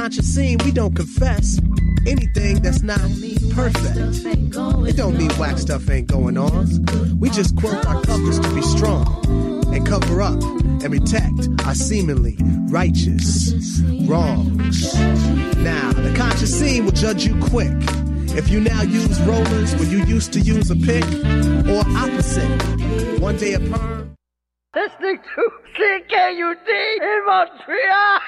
conscious scene, we don't confess anything that's not perfect. It don't mean whack stuff ain't going on. We just quirk our covers to be strong and cover up and protect our seemingly righteous wrongs. Now, the conscious scene will judge you quick. If you now use rollers when you used to use a pick, or opposite, one day a perm. Listening to CKUT in Montreal.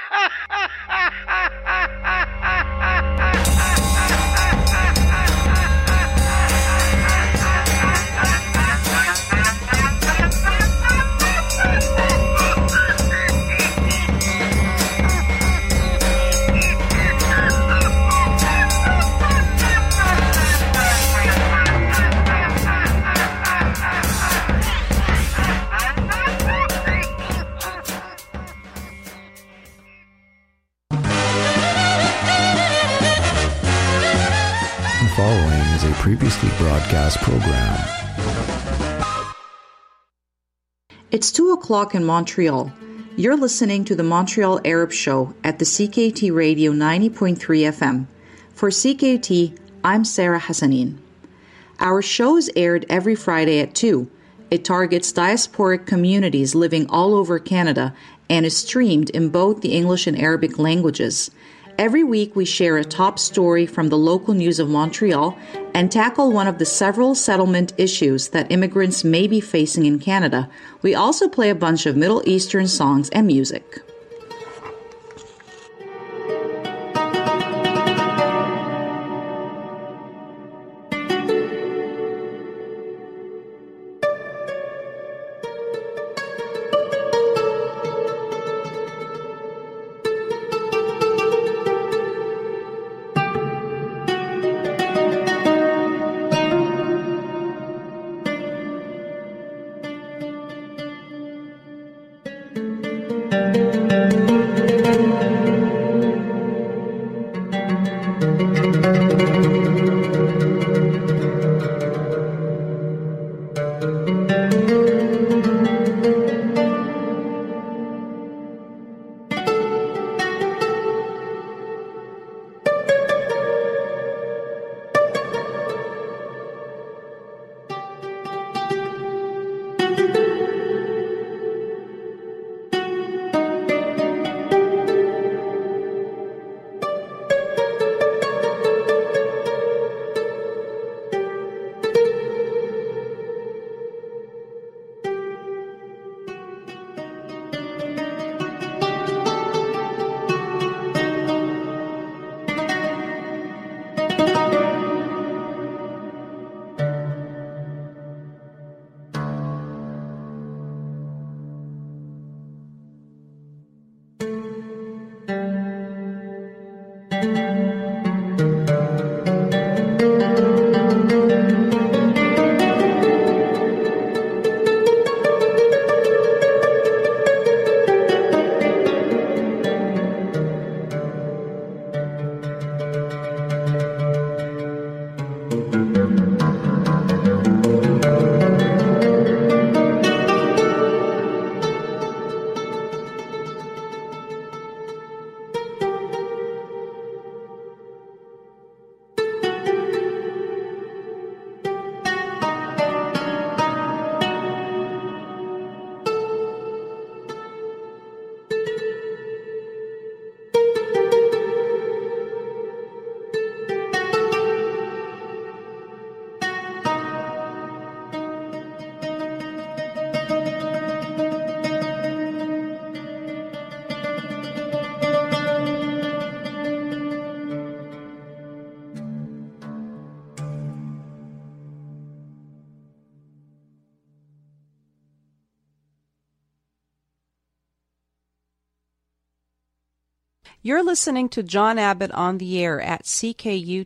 The following is a previously broadcast program. It's 2 o'clock in Montreal. You're listening to the Montreal Arab Show at the CKT Radio 90.3 FM. For CKT, I'm Sarah Hassanin. Our show is aired every Friday at 2. It targets diasporic communities living all over Canada and is streamed in both the English and Arabic languages. Every week, we share a top story from the local news of Montreal and tackle one of the several settlement issues that immigrants may be facing in Canada. We also play a bunch of Middle Eastern songs and music. You're listening to John Abbott on the air at CKUT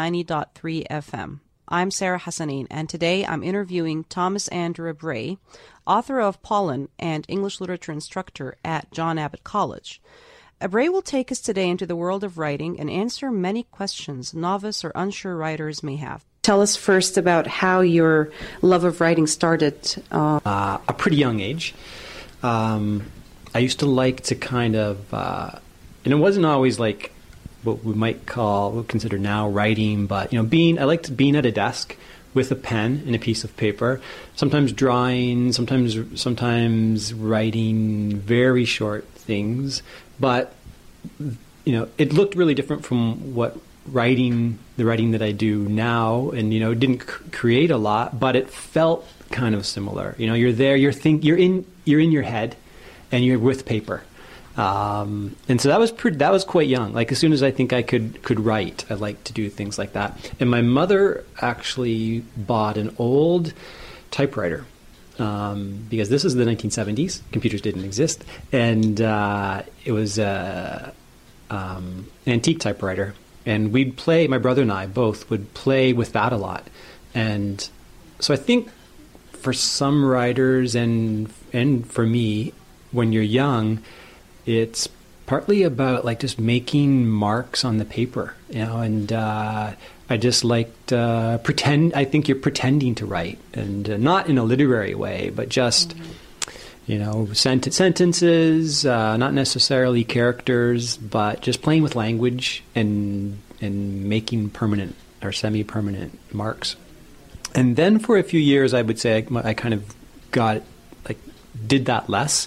90.3 FM. I'm Sarah Hassanin, and today I'm interviewing Thomas Andrew Bray, author of Pollen and English literature instructor at John Abbott College. Abray will take us today into the world of writing and answer many questions novice or unsure writers may have. Tell us first about how your love of writing started. Uh, uh, a pretty young age. Um, I used to like to kind of, uh, and it wasn't always like what we might call, we consider now writing, but you know, being I liked being at a desk with a pen and a piece of paper, sometimes drawing, sometimes sometimes writing very short things, but you know, it looked really different from what writing the writing that I do now, and you know, didn't c- create a lot, but it felt kind of similar. You know, you're there, you're think, you're in, you're in your head, and you're with paper. Um, and so that was pretty, that was quite young. Like as soon as I think I could could write, I like to do things like that. And my mother actually bought an old typewriter um, because this is the 1970s. Computers didn't exist, and uh, it was uh, um, an antique typewriter. And we'd play. My brother and I both would play with that a lot. And so I think for some writers and and for me, when you're young, it's partly about like just making marks on the paper, you know, and uh, I just liked uh, pretend. I think you're pretending to write, and uh, not in a literary way, but just mm-hmm. you know sent- sentences, uh, not necessarily characters, but just playing with language and and making permanent or semi-permanent marks. And then for a few years, I would say I, I kind of got like did that less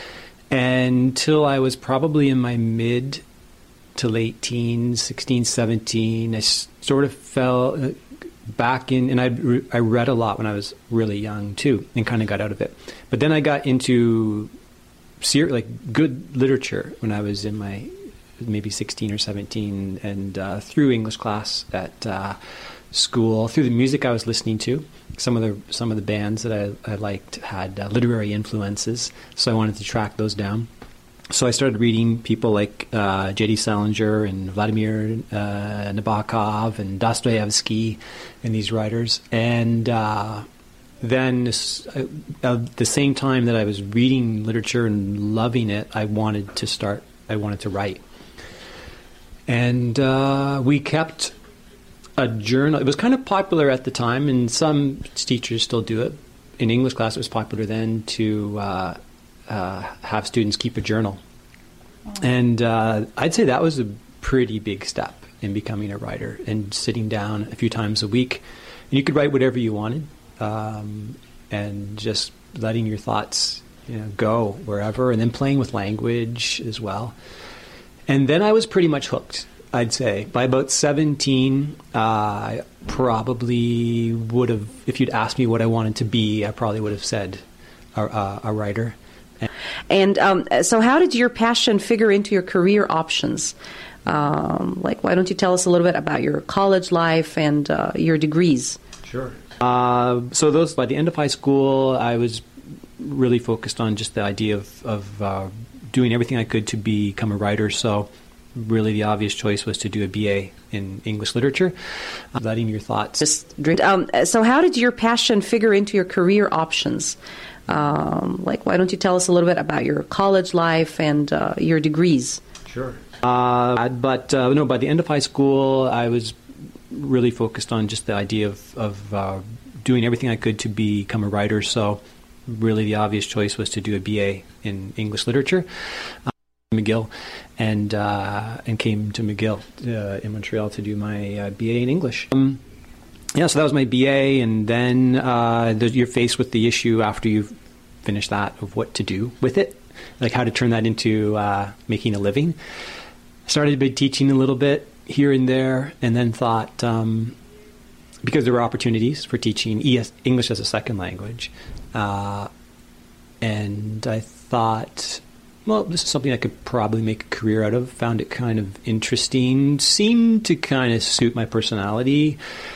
until I was probably in my mid to late teens, 16, 17. I sort of fell uh, back in, and I re- I read a lot when I was really young too, and kind of got out of it. But then I got into ser- like good literature when I was in my maybe 16 or 17, and uh, through English class at uh, school, through the music I was listening to. Some of the some of the bands that I, I liked had uh, literary influences, so I wanted to track those down. So I started reading people like uh, J.D. Salinger and Vladimir uh, Nabokov and Dostoevsky and these writers. And uh, then, uh, at the same time that I was reading literature and loving it, I wanted to start. I wanted to write, and uh, we kept a journal. It was kind of popular at the time, and some teachers still do it. In English class, it was popular then to uh, uh, have students keep a journal. Oh. And uh, I'd say that was a pretty big step in becoming a writer and sitting down a few times a week. And you could write whatever you wanted um, and just letting your thoughts you know, go wherever, and then playing with language as well. And then I was pretty much hooked. I'd say by about 17, uh, I probably would have, if you'd asked me what I wanted to be, I probably would have said a, a writer. And um, so, how did your passion figure into your career options? Um, like, why don't you tell us a little bit about your college life and uh, your degrees? Sure. Uh, so, those by the end of high school, I was really focused on just the idea of, of uh, doing everything I could to become a writer. So, really the obvious choice was to do a BA in English literature. Uh, letting your thoughts. Just drink. Um, so, how did your passion figure into your career options? Um, like, why don't you tell us a little bit about your college life and uh, your degrees? Sure. Uh, but uh, no, by the end of high school, I was really focused on just the idea of, of uh, doing everything I could to become a writer. So, really, the obvious choice was to do a BA in English literature. McGill, and uh, and came to McGill uh, in Montreal to do my uh, BA in English. Um, yeah, so that was my BA, and then uh, you're faced with the issue after you've finished that of what to do with it, like how to turn that into uh, making a living. Started by teaching a little bit here and there, and then thought um, because there were opportunities for teaching ES, English as a second language, uh, and I thought well, this is something I could probably make a career out of. Found it kind of interesting. Seemed to kind of suit my personality.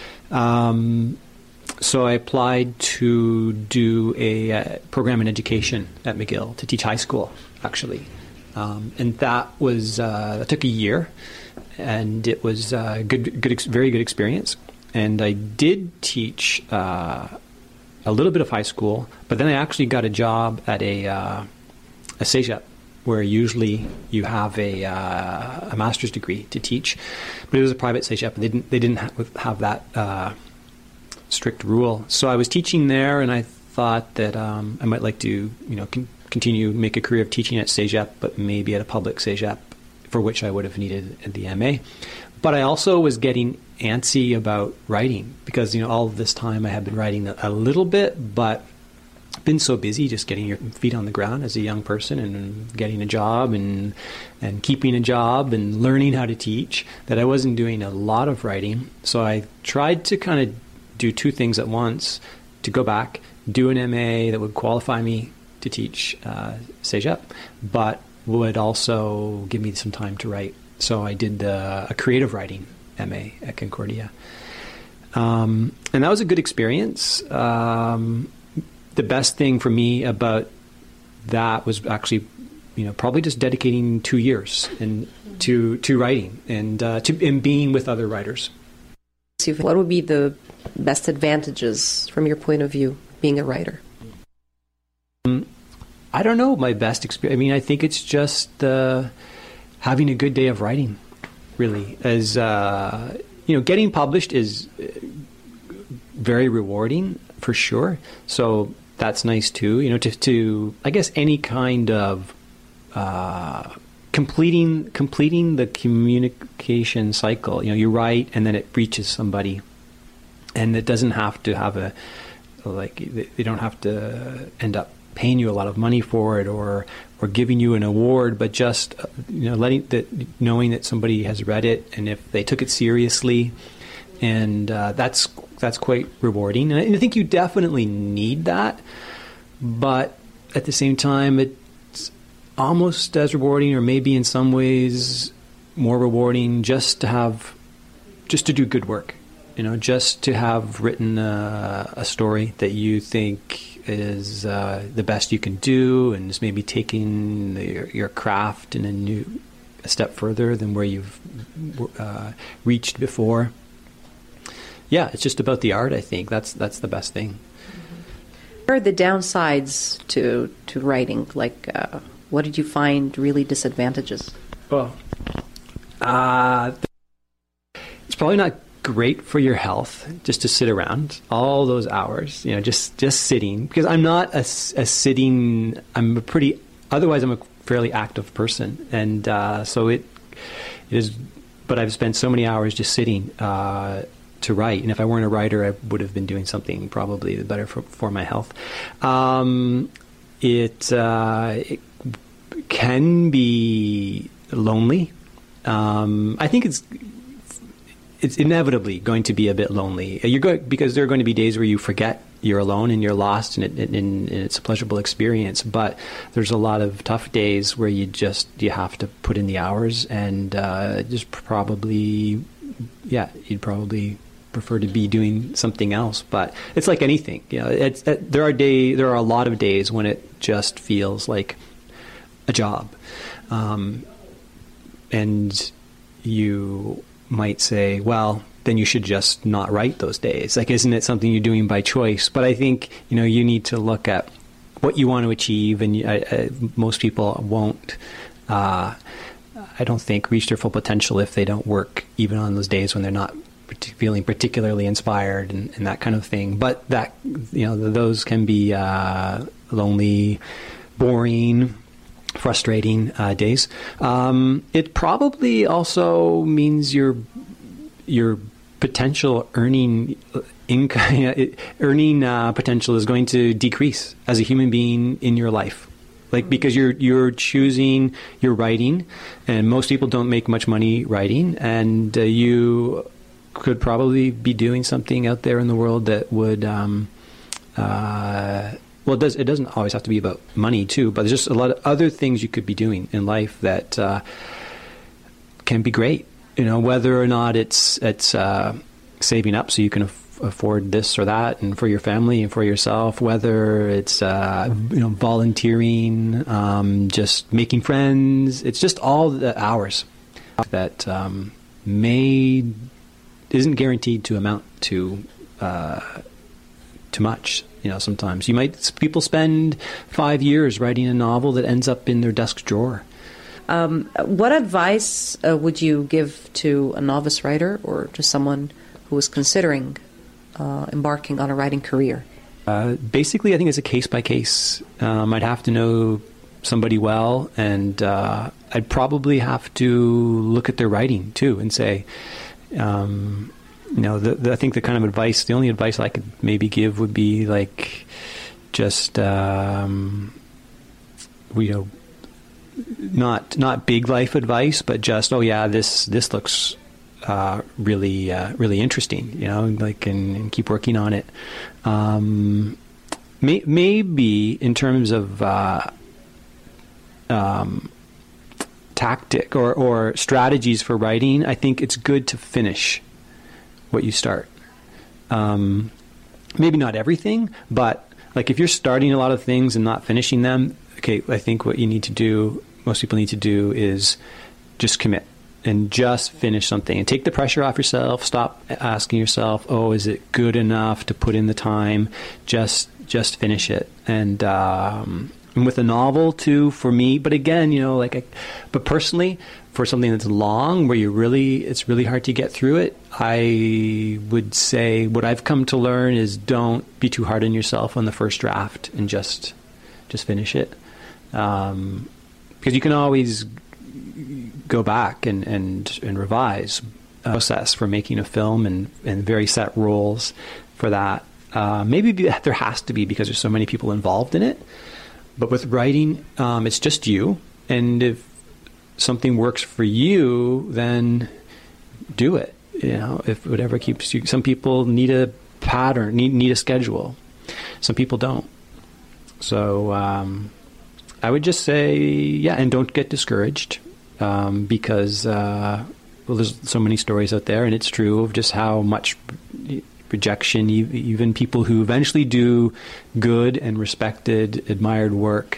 Um, so I applied to do a uh, program in education at McGill to teach high school, actually. Um, and that was uh, that took a year, and it was a uh, good, good, very good experience. And I did teach uh, a little bit of high school, but then I actually got a job at a uh, a CEGEP where usually you have a, uh, a master's degree to teach, but it was a private CEGEP. They didn't they didn't have, have that uh, strict rule. So I was teaching there, and I thought that um, I might like to you know con- continue make a career of teaching at CEGEP, but maybe at a public CEGEP for which I would have needed the MA. But I also was getting antsy about writing because you know all this time I had been writing a, a little bit, but been so busy just getting your feet on the ground as a young person and getting a job and and keeping a job and learning how to teach that I wasn't doing a lot of writing. So I tried to kind of do two things at once: to go back, do an MA that would qualify me to teach uh, CEGEP, but would also give me some time to write. So I did the, a creative writing MA at Concordia. Um, and that was a good experience. Um, the best thing for me about that was actually, you know, probably just dedicating two years and to to writing and uh, to and being with other writers. What would be the best advantages from your point of view being a writer? Um, I don't know my best experience. I mean, I think it's just uh, having a good day of writing. Really, as uh, you know, getting published is uh, very rewarding for sure. So that's nice too. You know, to, to I guess any kind of uh, completing completing the communication cycle. You know, you write and then it reaches somebody, and it doesn't have to have a like they don't have to end up paying you a lot of money for it or or giving you an award, but just uh, you know letting that knowing that somebody has read it and if they took it seriously, and uh, that's that's quite rewarding. And I think you definitely need that, but at the same time, it's almost as rewarding, or maybe in some ways more rewarding, just to have just to do good work. You know, just to have written a, a story that you think is uh, the best you can do, and is maybe taking the, your, your, craft in a new a step further than where you've uh, reached before. Yeah, it's just about the art. I think that's that's the best thing. What are the downsides to to writing? Like, uh, what did you find really disadvantages? Well, uh, it's probably not great for your health just to sit around all those hours you know just just sitting because i'm not a, a sitting i'm a pretty otherwise i'm a fairly active person and uh, so it, it is but i've spent so many hours just sitting uh, to write and if i weren't a writer i would have been doing something probably better for, for my health um, it, uh, it can be lonely um, I think it's it's inevitably going to be a bit lonely. You're going because there are going to be days where you forget you're alone and you're lost, and, it, and, and, it's a pleasurable experience. But there's a lot of tough days where you just you have to put in the hours, and uh, just probably, yeah, you'd probably prefer to be doing something else. But it's like anything, you know. It's, it, there are day there are a lot of days when it just feels like a job, um, and you might say, well, then you should just not write those days. Like, isn't it something you're doing by choice? But I think you know you need to look at what you want to achieve, and I, I, most people won't. Uh, I don't think reach their full potential if they don't work even on those days when they're not feeling particularly inspired and, and that kind of thing. But that you know those can be uh, lonely, boring, frustrating uh, days. Um, it probably also means your your potential earning income earning uh, potential is going to decrease as a human being in your life. Like because you're you're choosing your writing, and most people don't make much money writing, and uh, you could probably be doing something out there in the world that would um, uh, well, it does. It doesn't always have to be about money too, but there's just a lot of other things you could be doing in life that uh, can be great. You know, whether or not it's it's uh, saving up so you can af- afford this or that, and for your family and for yourself. Whether it's uh, you know volunteering, um, just making friends. It's just all the hours that um, may isn't guaranteed to amount to uh, too much you know, sometimes you might people spend five years writing a novel that ends up in their desk drawer. Um, what advice uh, would you give to a novice writer or to someone who is considering uh, embarking on a writing career? Uh, basically, I think it's a case by case. Um, I'd have to know somebody well, and uh, I'd probably have to look at their writing too and say, um, you know, the, the, I think the kind of advice, the only advice I could maybe give would be like, just um, you know, not not big life advice, but just oh yeah, this this looks uh, really uh, really interesting, you know, like and, and keep working on it. Um, may, maybe in terms of uh, um, tactic or, or strategies for writing, I think it's good to finish what you start. Um, maybe not everything, but like if you're starting a lot of things and not finishing them, okay, I think what you need to do, most people need to do is just commit and just finish something and take the pressure off yourself. Stop asking yourself, "Oh, is it good enough to put in the time?" Just just finish it. And um, and with a novel too, for me. But again, you know, like, I, but personally, for something that's long, where you really, it's really hard to get through it. I would say what I've come to learn is don't be too hard on yourself on the first draft and just just finish it. Um, because you can always go back and, and, and revise process for making a film and, and very set rules for that. Uh, maybe there has to be because there's so many people involved in it. But with writing, um, it's just you. And if something works for you, then do it. You know, if whatever keeps you. Some people need a pattern, need need a schedule. Some people don't. So um, I would just say, yeah, and don't get discouraged um, because uh, well, there's so many stories out there, and it's true of just how much rejection. Even people who eventually do good and respected, admired work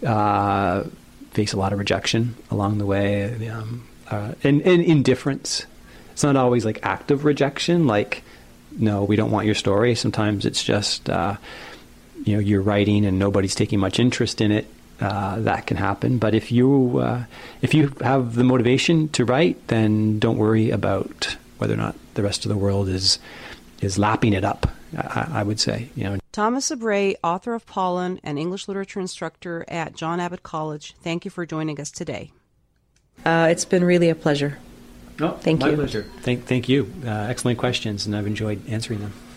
uh, face a lot of rejection along the way, um, uh, and, and indifference. It's not always like active rejection, like no, we don't want your story. Sometimes it's just uh, you know you're writing and nobody's taking much interest in it. Uh, that can happen. But if you uh, if you have the motivation to write, then don't worry about whether or not the rest of the world is is lapping it up. I, I would say, you know. Thomas Abreu, author of Pollen and English literature instructor at John Abbott College. Thank you for joining us today. Uh, it's been really a pleasure. Oh, thank my you. pleasure. Thank, thank you. Uh, excellent questions, and I've enjoyed answering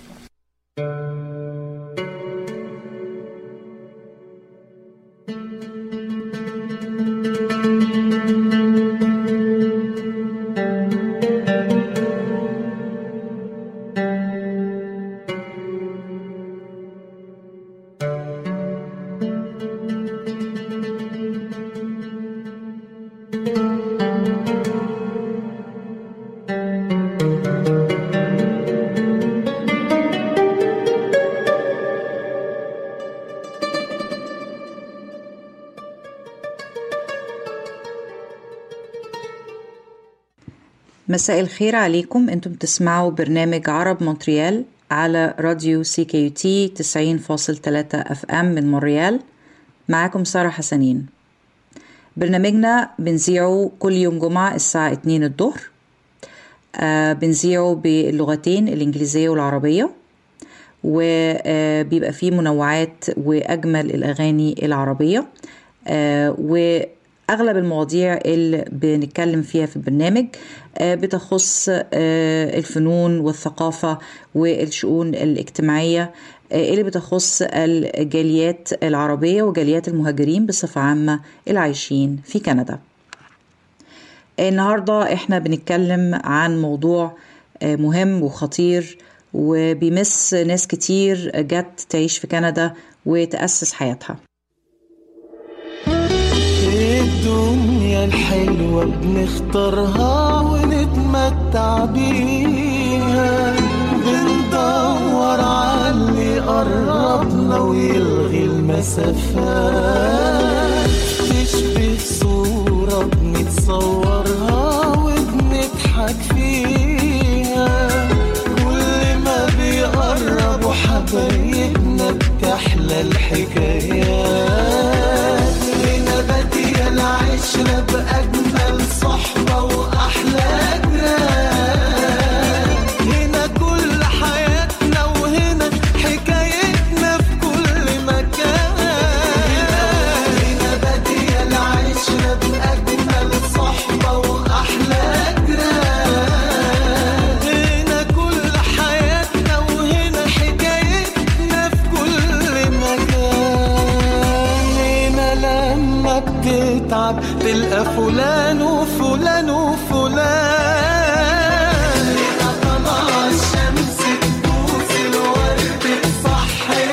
them. مساء الخير عليكم انتم تسمعوا برنامج عرب مونتريال على راديو سي كي تي 90.3 اف ام من مونريال معاكم سارة حسنين برنامجنا بنذيعه كل يوم جمعة الساعة 2 الظهر آه بنذيعه باللغتين الإنجليزية والعربية وبيبقى فيه منوعات وأجمل الأغاني العربية آه وأغلب المواضيع اللي بنتكلم فيها في البرنامج بتخص الفنون والثقافة والشؤون الاجتماعية اللي بتخص الجاليات العربية وجاليات المهاجرين بصفة عامة العايشين في كندا النهاردة احنا بنتكلم عن موضوع مهم وخطير وبيمس ناس كتير جت تعيش في كندا وتأسس حياتها الدنيا الحلوة بنختارها ونتمتع بيها بندور على اللي قربنا ويلغي المسافات تشبه صورة بنتصورها وبنضحك فيها كل ما بيقربوا حبايبنا بتحلى الحكايات هنا بادية العشرة بأجمل صحبة وأحلى جيران هنا كل حياتنا وهنا حكايتنا في كل مكان هنا بادية العشرة بأجمل فلان وفلان وفلان هنا طلع الشمس تبوس الورد تصحي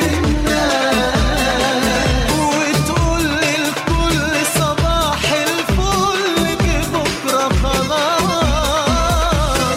الناس وتقول للكل صباح الفل جه بكره خلاص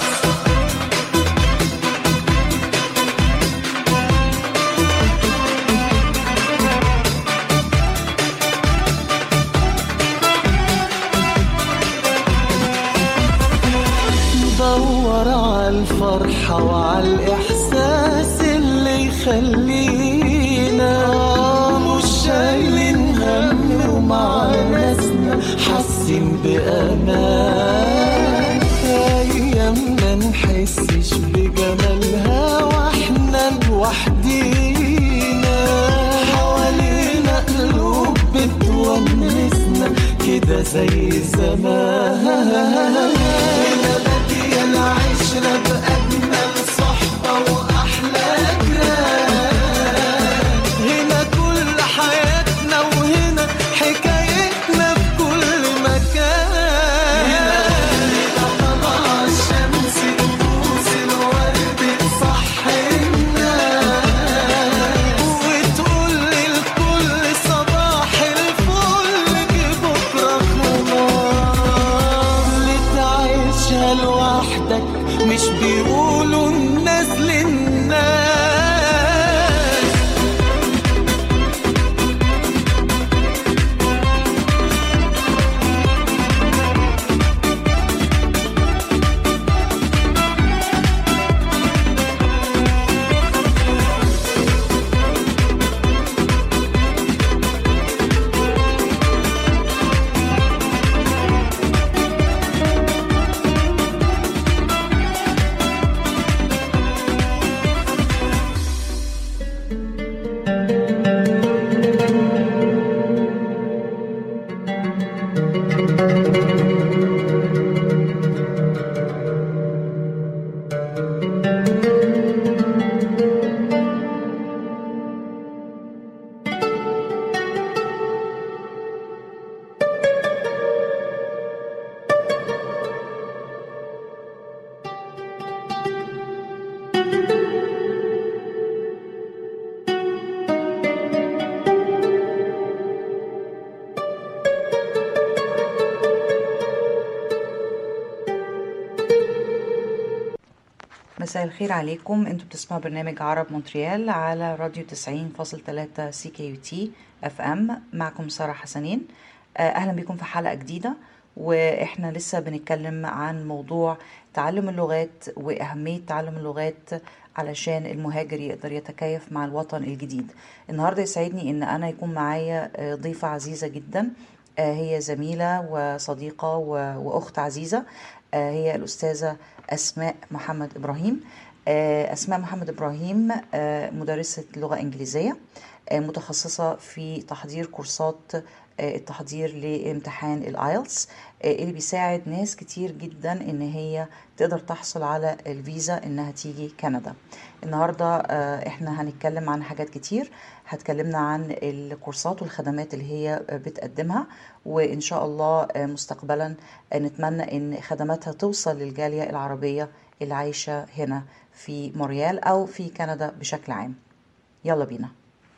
ندور على الفرحة وعلى الإحساس اللي يخلينا مش شايلين هم ومع ناسنا حاسين بأمان أيامنا نحسش بجمالها واحنا لوحدينا حوالينا قلوب بتونسنا كده زي زمان هنا بادية العشرة بأجمل صحبة وأحلى جيران هنا كل حياتنا وهنا حكايتنا في كل مكان هنا طلع الشمس تبوس الورد تصحي الناس وتقول للكل صباح الفل جه بكره خلاص اللي تعيشها لوحدك مش بيقولوا الناس للناس مساء الخير عليكم انتوا بتسمعوا برنامج عرب مونتريال على راديو 90.3 سي كي يو تي اف ام معكم ساره حسنين آه، اهلا بكم في حلقه جديده واحنا لسه بنتكلم عن موضوع تعلم اللغات واهميه تعلم اللغات علشان المهاجر يقدر يتكيف مع الوطن الجديد النهارده يسعدني ان انا يكون معايا آه، ضيفه عزيزه جدا آه، هي زميله وصديقه و- واخت عزيزه آه، هي الاستاذه اسماء محمد ابراهيم آه، اسماء محمد ابراهيم آه، مدرسه لغه انجليزيه آه، متخصصه في تحضير كورسات آه، التحضير لامتحان الايلتس اللي بيساعد ناس كتير جدا ان هي تقدر تحصل على الفيزا انها تيجي كندا النهارده آه، احنا هنتكلم عن حاجات كتير هتكلمنا عن الكورسات والخدمات اللي هي بتقدمها وان شاء الله آه، مستقبلا آه، نتمنى ان خدماتها توصل للجاليه العربيه اللي عايشه هنا في مونريال او في كندا بشكل عام يلا بينا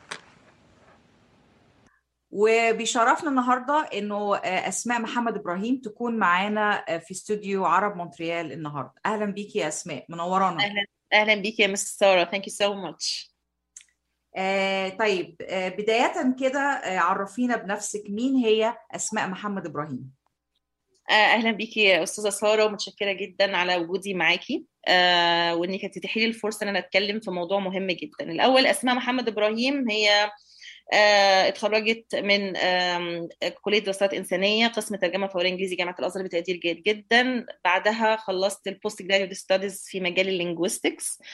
وبيشرفنا النهارده انه آه، اسماء محمد ابراهيم تكون معانا آه، في استوديو عرب مونتريال النهارده اهلا بيكي يا اسماء منورانا اهلا اهلا بيك يا مس ساره ثانك يو سو ماتش آه طيب آه بدايه كده آه عرفينا بنفسك مين هي اسماء محمد ابراهيم اهلا بيكي يا استاذه ساره ومتشكره جدا على وجودي معاكي آه وانك تتيحي لي الفرصه ان انا اتكلم في موضوع مهم جدا الاول اسماء محمد ابراهيم هي آه اتخرجت من آم، كليه دراسات انسانيه قسم ترجمه فوريه انجليزي جامعه الازهر بتقدير جيد جدا بعدها خلصت البوست جراديويت ستاديز في مجال اللينجويستكس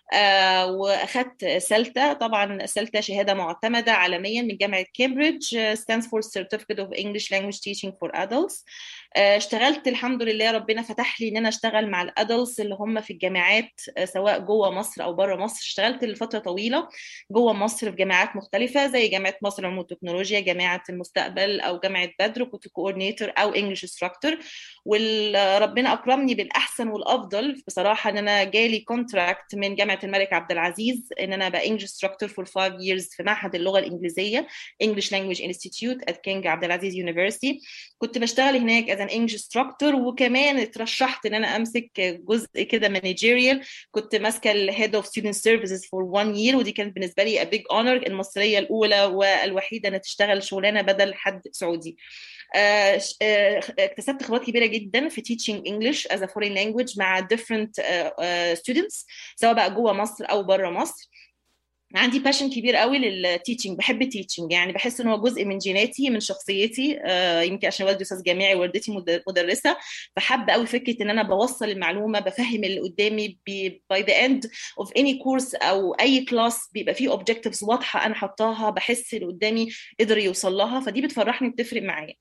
آه واخدت سلتا طبعا سلتا شهاده معتمده عالميا من جامعه كامبريدج stands for Certificate of English Language Teaching for Adults آه اشتغلت الحمد لله ربنا فتح لي ان انا اشتغل مع الادلتس اللي هم في الجامعات آه سواء جوه مصر او بره مصر اشتغلت لفتره طويله جوه مصر في جامعات مختلفه زي جامعه مصر للعلوم والتكنولوجيا جامعه المستقبل او جامعه بدر كنت كوردينيتور او انجلش انستراكتور وربنا اكرمني بالاحسن والافضل بصراحه ان انا جالي كونتراكت من جامعه الملك عبد العزيز ان انا ابقى انجلش انستراكتور فور 5 years في معهد اللغه الانجليزيه English Language Institute at King عبد العزيز University كنت بشتغل هناك as an English instructor وكمان اترشحت ان انا امسك جزء كده managerial كنت ماسكه الهيد اوف ستودنت سيرفيسز فور 1 year ودي كانت بالنسبه لي a big honor المصريه الاولى والوحيده انها تشتغل شغلانه بدل حد سعودي اكتسبت خبرات كبيره جدا في teaching English as a foreign language مع different students سواء بقى جوه مصر او بره مصر عندي باشن كبير قوي للتيتشنج بحب التيتشنج يعني بحس ان هو جزء من جيناتي من شخصيتي آه يمكن عشان والدي استاذ جامعي ووالدتي مدرسه فحب قوي فكره ان انا بوصل المعلومه بفهم اللي قدامي باي ذا اند اوف اني كورس او اي كلاس بيبقى فيه اوبجكتيفز واضحه انا حطاها بحس اللي قدامي قدر يوصل لها فدي بتفرحني بتفرق معايا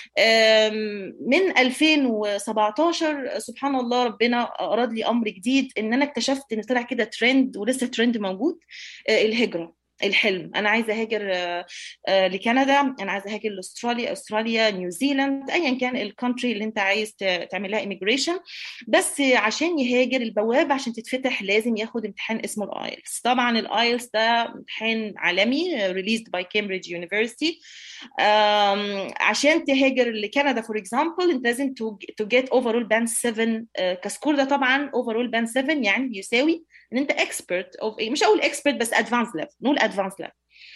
من 2017 سبحان الله ربنا اراد لي امر جديد ان انا اكتشفت ان طلع كده ترند ولسه الترند موجود الهجره الحلم انا عايزه اهاجر لكندا انا عايزه اهاجر لاستراليا استراليا نيوزيلاند ايا كان الكونتري اللي انت عايز تعمل لها ايميجريشن بس عشان يهاجر البوابه عشان تتفتح لازم ياخد امتحان اسمه الايلتس طبعا الايلتس ده امتحان عالمي ريليزد باي كامبريدج يونيفرسيتي عشان تهاجر لكندا فور اكزامبل انت لازم تو جيت اوفرول باند 7 كسكور ده طبعا اوفرول باند 7 يعني يساوي ان انت اكسبرت اوف مش اقول اكسبرت بس ادفانس ليفل نقول ادفانس ليفل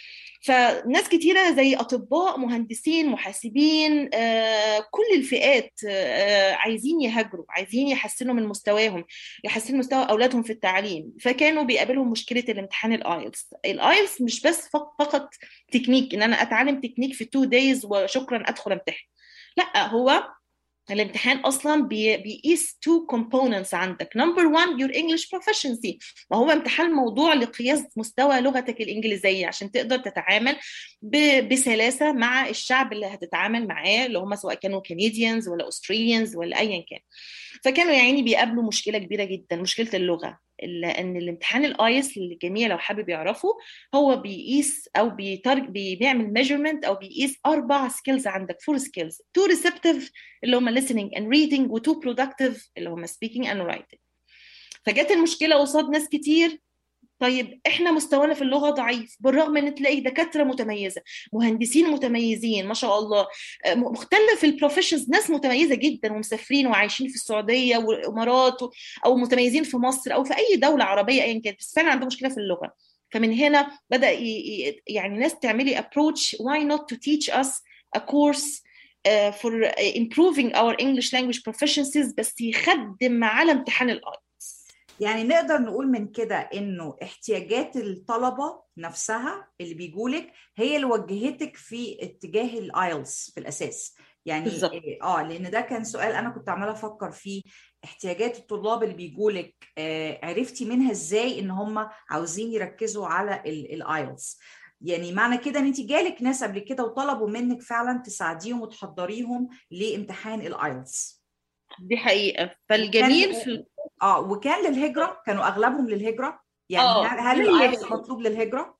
فناس كتيرة زي أطباء مهندسين محاسبين آه، كل الفئات آه، عايزين يهاجروا عايزين يحسنوا من مستواهم يحسنوا مستوى أولادهم في التعليم فكانوا بيقابلهم مشكلة الامتحان الآيلتس الآيلتس مش بس فقط تكنيك إن أنا أتعلم تكنيك في تو دايز وشكرا أدخل أمتحن لا هو الامتحان اصلا بيقيس تو كومبوننتس عندك نمبر 1 يور انجلش proficiency وهو امتحان موضوع لقياس مستوى لغتك الانجليزيه عشان تقدر تتعامل بسلاسه مع الشعب اللي هتتعامل معاه اللي هم سواء كانوا كنديانز ولا استراليانز ولا ايا كان فكانوا يا عيني بيقابلوا مشكله كبيره جدا مشكله اللغه ان الامتحان الايس للجميع لو حابب يعرفه هو بيقيس او بيترج بيعمل ميجرمنت او بيقيس اربع سكيلز عندك فور سكيلز تو ريسبتيف اللي هم listening and reading وتو productive اللي هم speaking and writing فجت المشكله قصاد ناس كتير طيب احنا مستوانا في اللغه ضعيف بالرغم ان تلاقي دكاتره متميزه مهندسين متميزين ما شاء الله مختلف البروفيشنز ناس متميزه جدا ومسافرين وعايشين في السعوديه والامارات او متميزين في مصر او في اي دوله عربيه ايا كانت بس فعلا عندهم مشكله في اللغه فمن هنا بدا يعني ناس تعملي approach why not to teach us a course uh, for improving our English language proficiencies بس يخدم على امتحان الاي يعني نقدر نقول من كده انه احتياجات الطلبه نفسها اللي بيجولك هي اللي وجهتك في اتجاه الايلتس في الاساس يعني بالزبط. اه لان ده كان سؤال انا كنت عماله افكر فيه احتياجات الطلاب اللي بيجولك آه عرفتي منها ازاي ان هم عاوزين يركزوا على الايلتس يعني معنى كده ان انت جالك ناس قبل كده وطلبوا منك فعلا تساعديهم وتحضريهم لامتحان الايلتس دي حقيقه فالجميل في اه وكان للهجره كانوا اغلبهم للهجره يعني أوه. هل الايلتس مطلوب للهجره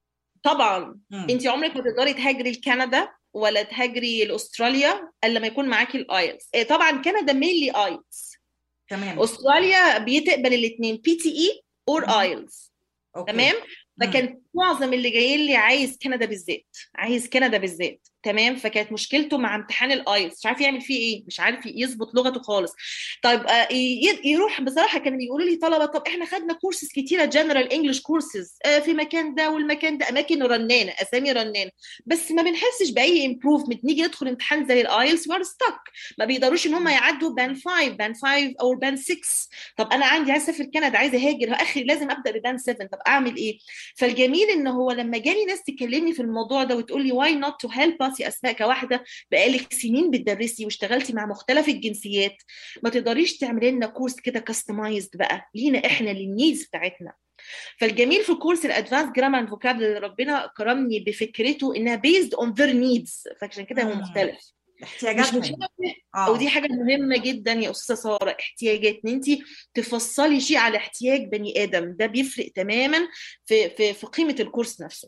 طبعا انت عمرك ما تقدري تهاجري لكندا ولا تهاجري لاستراليا الا لما يكون معاكي الايلتس إيه طبعا كندا مينلي ايلتس تمام استراليا بتقبل الاثنين بي تي اي اور ايلتس تمام فكان معظم اللي جايين لي عايز كندا بالذات عايز كندا بالذات تمام فكانت مشكلته مع امتحان الايلتس مش عارف يعمل فيه ايه مش عارف يظبط لغته خالص طيب آه يروح بصراحه كانوا بيقولوا لي طلبه طب احنا خدنا كورسز كتيره جنرال انجلش كورسز في مكان ده والمكان ده اماكن رنانه اسامي رنانه بس ما بنحسش باي امبروفمنت نيجي ندخل امتحان زي الايلتس وار ستك ما بيقدروش ان هم يعدوا بان 5 بان 5 او بان 6 طب انا عندي عايز اسافر كندا عايزه اهاجر اخري لازم ابدا ببان 7 طب اعمل ايه فالجميل ان هو لما جالي ناس تكلمني في الموضوع ده وتقول لي واي نوت تو هيلب اس يا اسماء كواحده بقالك سنين بتدرسي واشتغلتي مع مختلف الجنسيات ما تقدريش تعملي لنا كورس كده كاستمايزد بقى لينا احنا للنيدز بتاعتنا فالجميل في كورس الادفانس جرامر اند فوكابلري اللي ربنا كرمني بفكرته انها بيزد اون ذير نيدز فعشان كده هو مم. مختلف مش احتياجاتهم مشكله اه ودي حاجه مهمه جدا يا استاذه ساره احتياجات ان انت تفصلي شيء على احتياج بني ادم ده بيفرق تماما في في في قيمه الكورس نفسه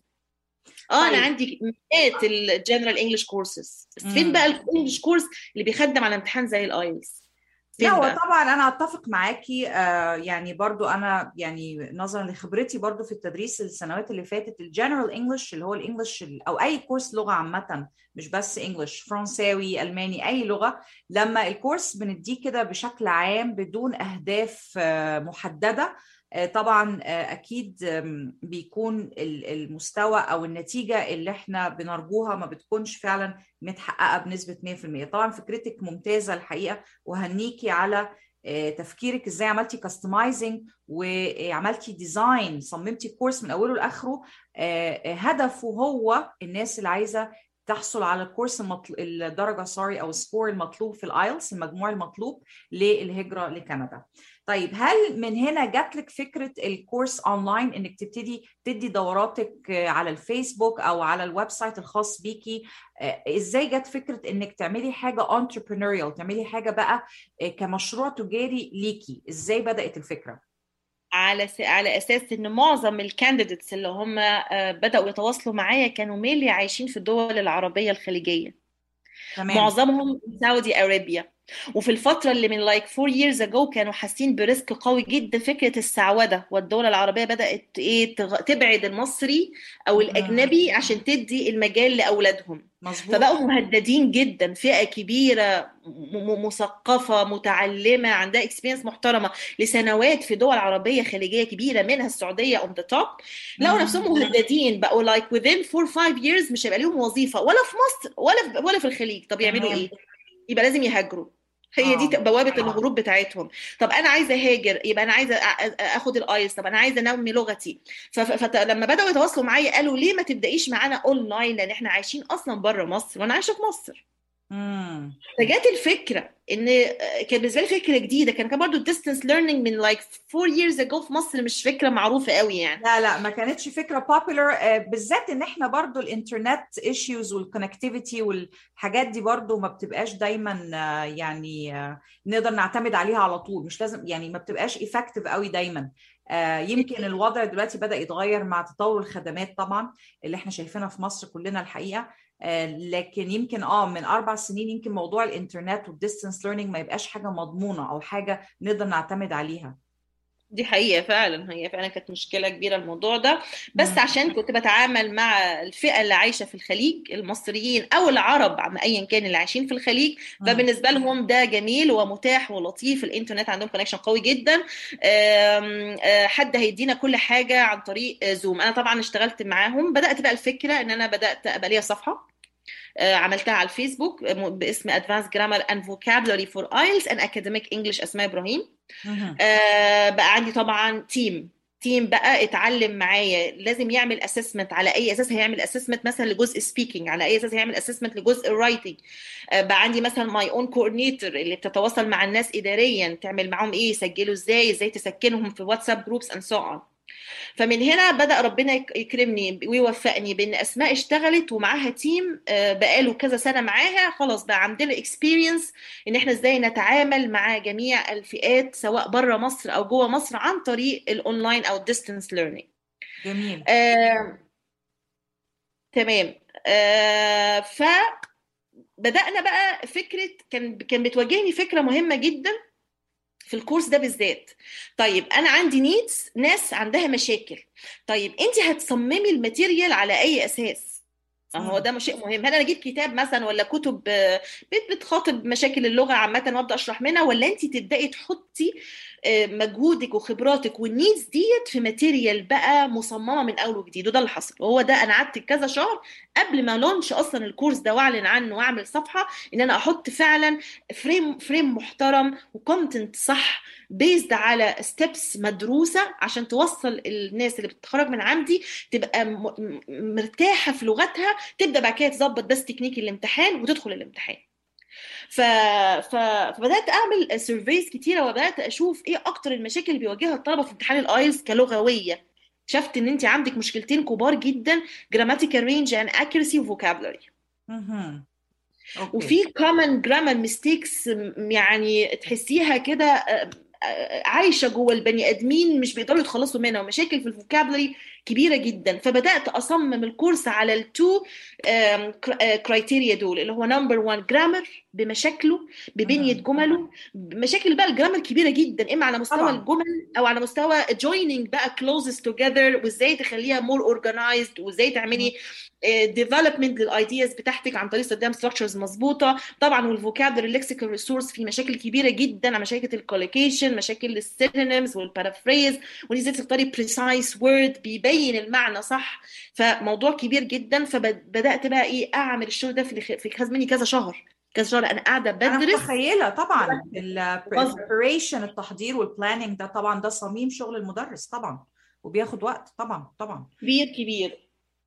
اه طيب. انا عندي مئات الجنرال انجلش كورسز بس فين مم. بقى الانجلش كورس اللي بيخدم على امتحان زي الايلتس لا فين هو بقى طبعا انا اتفق معاكي آه يعني برضو انا يعني نظرا لخبرتي برضو في التدريس السنوات اللي فاتت الجنرال انجلش اللي هو الانجلش ال- او اي كورس لغه عامه مش بس انجلش فرنساوي الماني اي لغه لما الكورس بنديه كده بشكل عام بدون اهداف آه محدده آه، طبعا آه، اكيد آم، بيكون ال- المستوى او النتيجه اللي احنا بنرجوها ما بتكونش فعلا متحققه بنسبه 100% طبعا فكرتك ممتازه الحقيقه وهنيكي على آه، تفكيرك ازاي عملتي كاستمايزنج وعملتي ديزاين صممتي كورس من اوله لاخره آه، آه، هدفه هو الناس اللي عايزه تحصل على الكورس المطل... الدرجه سوري او السكور المطلوب في الايلتس المجموع المطلوب للهجره لكندا. طيب هل من هنا جات لك فكره الكورس اونلاين انك تبتدي تدي دوراتك آه، على الفيسبوك او على الويب سايت الخاص بيكي آه، ازاي جت فكره انك تعملي حاجه entrepreneurial تعملي حاجه بقى آه، كمشروع تجاري ليكي ازاي بدات الفكره على س... على اساس ان معظم الكانديديتس اللي هم آه، بداوا يتواصلوا معايا كانوا ميلي عايشين في الدول العربيه الخليجيه تمام معظمهم من سعودي ارابيا وفي الفترة اللي من like four years ago كانوا حاسين بريسك قوي جدا فكرة السعودة والدول العربية بدأت ايه تغ- تبعد المصري أو الأجنبي عشان تدي المجال لأولادهم مظبوط فبقوا مهددين جدا فئة كبيرة م- م- مثقفة متعلمة عندها اكسبيرينس محترمة لسنوات في دول عربية خليجية كبيرة منها السعودية on the top لقوا مم. نفسهم مهددين بقوا like within 4 5 years مش هيبقى لهم وظيفة ولا في مصر ولا في ولا في الخليج طب يعملوا تمام. ايه؟ يبقى لازم يهاجروا هي دي آه. بوابة الهروب بتاعتهم طب انا عايزه اهاجر يبقى انا عايزه أ- أ- اخد الايس طب انا عايزه انمي لغتي فلما بداوا يتواصلوا معايا قالوا ليه ما تبدايش معانا اونلاين لان احنا عايشين اصلا بره مصر وانا عايشه في مصر مم. فجت الفكره ان كان بالنسبه لي فكره جديده كان كان برضه الديستنس ليرنينج من لايك 4 years ago في مصر مش فكره معروفه قوي يعني لا لا ما كانتش فكره popular بالذات ان احنا برضو الانترنت ايشوز والكونكتيفيتي والحاجات دي برضو ما بتبقاش دايما آه، يعني آه، نقدر نعتمد عليها على طول مش لازم يعني ما بتبقاش effective قوي دايما آه، يمكن الوضع دلوقتي بدأ يتغير مع تطور الخدمات طبعا اللي احنا شايفينها في مصر كلنا الحقيقة آه، لكن يمكن اه من اربع سنين يمكن موضوع الانترنت والديستنس ليرنينج ما يبقاش حاجة مضمونة او حاجة نقدر نعتمد عليها دي حقيقة فعلا هي فعلا كانت مشكلة كبيرة الموضوع ده بس مم. عشان كنت بتعامل مع الفئة اللي عايشة في الخليج المصريين أو العرب عم أيا كان اللي عايشين في الخليج مم. فبالنسبة لهم ده جميل ومتاح ولطيف الإنترنت عندهم كونكشن قوي جدا آم، آه، حد هيدينا كل حاجة عن طريق آه، زوم أنا طبعا اشتغلت معاهم بدأت بقى الفكرة إن أنا بدأت أبقى ليا صفحة آه، عملتها على الفيسبوك آه، باسم Advanced Grammar and Vocabulary for IELTS and Academic English أسماء إبراهيم مهم. آه، بقى عندي طبعا تيم تيم بقى اتعلم معايا لازم يعمل اسسمنت على اي اساس هيعمل اسسمنت مثلا لجزء سبيكينج على اي اساس هيعمل اسسمنت لجزء الرايتنج بقى عندي مثلا ماي اون كوردينيتور اللي بتتواصل مع الناس اداريا تعمل معاهم ايه يسجلوا ازاي ازاي تسكنهم في واتساب جروبس اند سو اون فمن هنا بدأ ربنا يك- يكرمني ويوفقني بان اسماء اشتغلت ومعاها تيم آه، بقاله كذا سنه معاها خلاص بقى عندنا اكسبيرينس ان احنا ازاي نتعامل مع جميع الفئات سواء بره مصر او جوه مصر عن طريق الاونلاين او الديستنس ليرنينج جميل آه، تمام آه، فبدأنا بقى فكرة كان كان بتواجهني فكرة مهمة جدا في الكورس ده بالذات طيب انا عندي نيدز ناس عندها مشاكل طيب انت هتصممي الماتيريال على اي اساس ما هو مم. ده شيء مهم هل انا اجيب كتاب مثلا ولا كتب آه، بت- بتخاطب مشاكل اللغه عامه وابدا اشرح منها ولا انت تبداي تحطي آه، مجهودك وخبراتك والنيدز ديت في ماتيريال بقى مصممه من اول وجديد وده اللي حصل وهو ده انا قعدت كذا شهر قبل ما لونش اصلا الكورس ده واعلن عنه واعمل صفحه ان انا احط فعلا فريم فريم محترم وكونتنت صح بيزد على ستيبس مدروسه عشان توصل الناس اللي بتتخرج من عندي تبقى م- م- مرتاحه في لغتها تبدا بعد كده تظبط بس تكنيك الامتحان وتدخل الامتحان ف... ف... فبدات اعمل سيرفيز كتيره وبدات اشوف ايه اكتر المشاكل اللي بيواجهها الطلبه في امتحان الايلتس كلغويه اكتشفت ان انت عندك مشكلتين كبار جدا grammatical range and accuracy و vocabulary مهم. اوكي وفي common grammar mistakes م- يعني تحسيها كده آه، آه، عايشه جوه البني ادمين مش بيقدروا يتخلصوا منها ومشاكل في الفوكابلري كبيره جدا فبدات اصمم الكورس على التو كرايتيريا دول اللي هو نمبر 1 جرامر بمشاكله ببنيه مهم. جمله مشاكل بقى الجرامر كبيره جدا اما على مستوى طبعا الجمل او على مستوى joining بقى closes together وازاي تخليها more organized وازاي تعملي ديفلوبمنت للايدياز بتاعتك عن طريق استخدام ستراكشرز مظبوطه طبعا والفوكابلري ليكسيكال ريسورس في مشاكل كبيره جدا على مشاكل الكوليكيشن مشاكل السينونيمز والبارافريز وان ازاي تختاري بريسايز وورد بيبين المعنى صح فموضوع كبير جدا فبدات بقى ايه اعمل الشغل ده في في خد مني كذا شهر كذا شهر انا قاعده انا بدرس متخيله طبعا بظبط. البريبريشن التحضير والبلاننج ده طبعا ده صميم شغل المدرس طبعا وبياخد وقت طبعا طبعا كبير كبير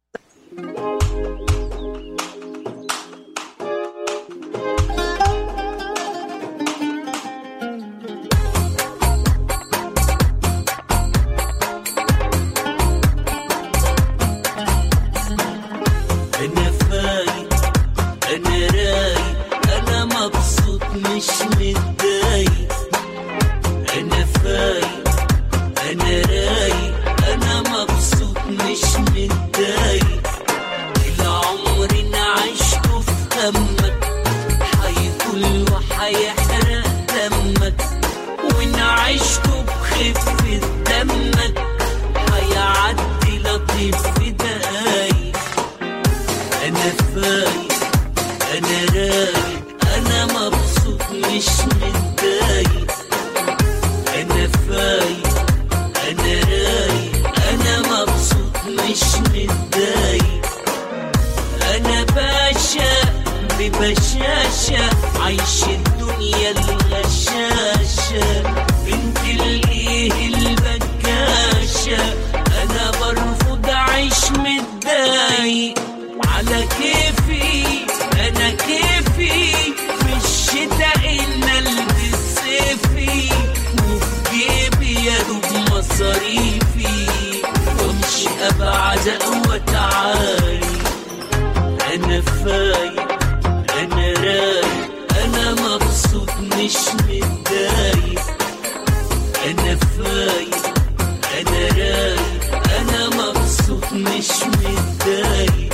انا فايق انا رايق انا مبسوط مش متضايق انا فايق انا رايق انا مبسوط مش متضايق العمر انا عشته في همك هيطول وهيحرق دمك وانا عشته بخفة دمك هيعدي لطيف في دقايق انا فايق انا رايق انا مبسوط مش متضايق انا فايق انا رايق انا مبسوط مش متضايق انا باشا ببشاشة عايش الدنيا الغشاشة بنت الايه البكاشة انا برفض اعيش متضايق على كيفي انا كيفي في الشتاء ان البس صيفي وفي جيبي يا دوب مصاريفي وامشي ابعد اقوى تعالي انا فايق انا رايق انا مبسوط مش متضايق انا فايق انا رايق انا مبسوط مش متضايق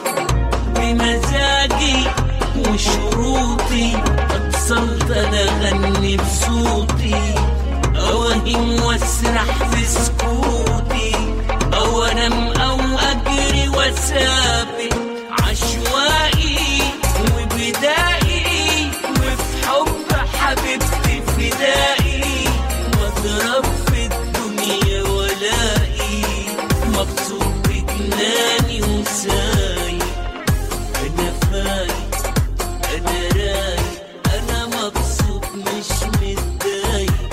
بمزاجي وشروطي اتصلت انا اغني بصوتي اوهم واسرح في سكوتي او انام او اجري واسابق عشوائي وبدائي وفي حب حبيبتي فدائي واضرب في الدنيا ولائي مبسوط بجناني وسايق انا فايق انا رايق انا مبسوط مش متضايق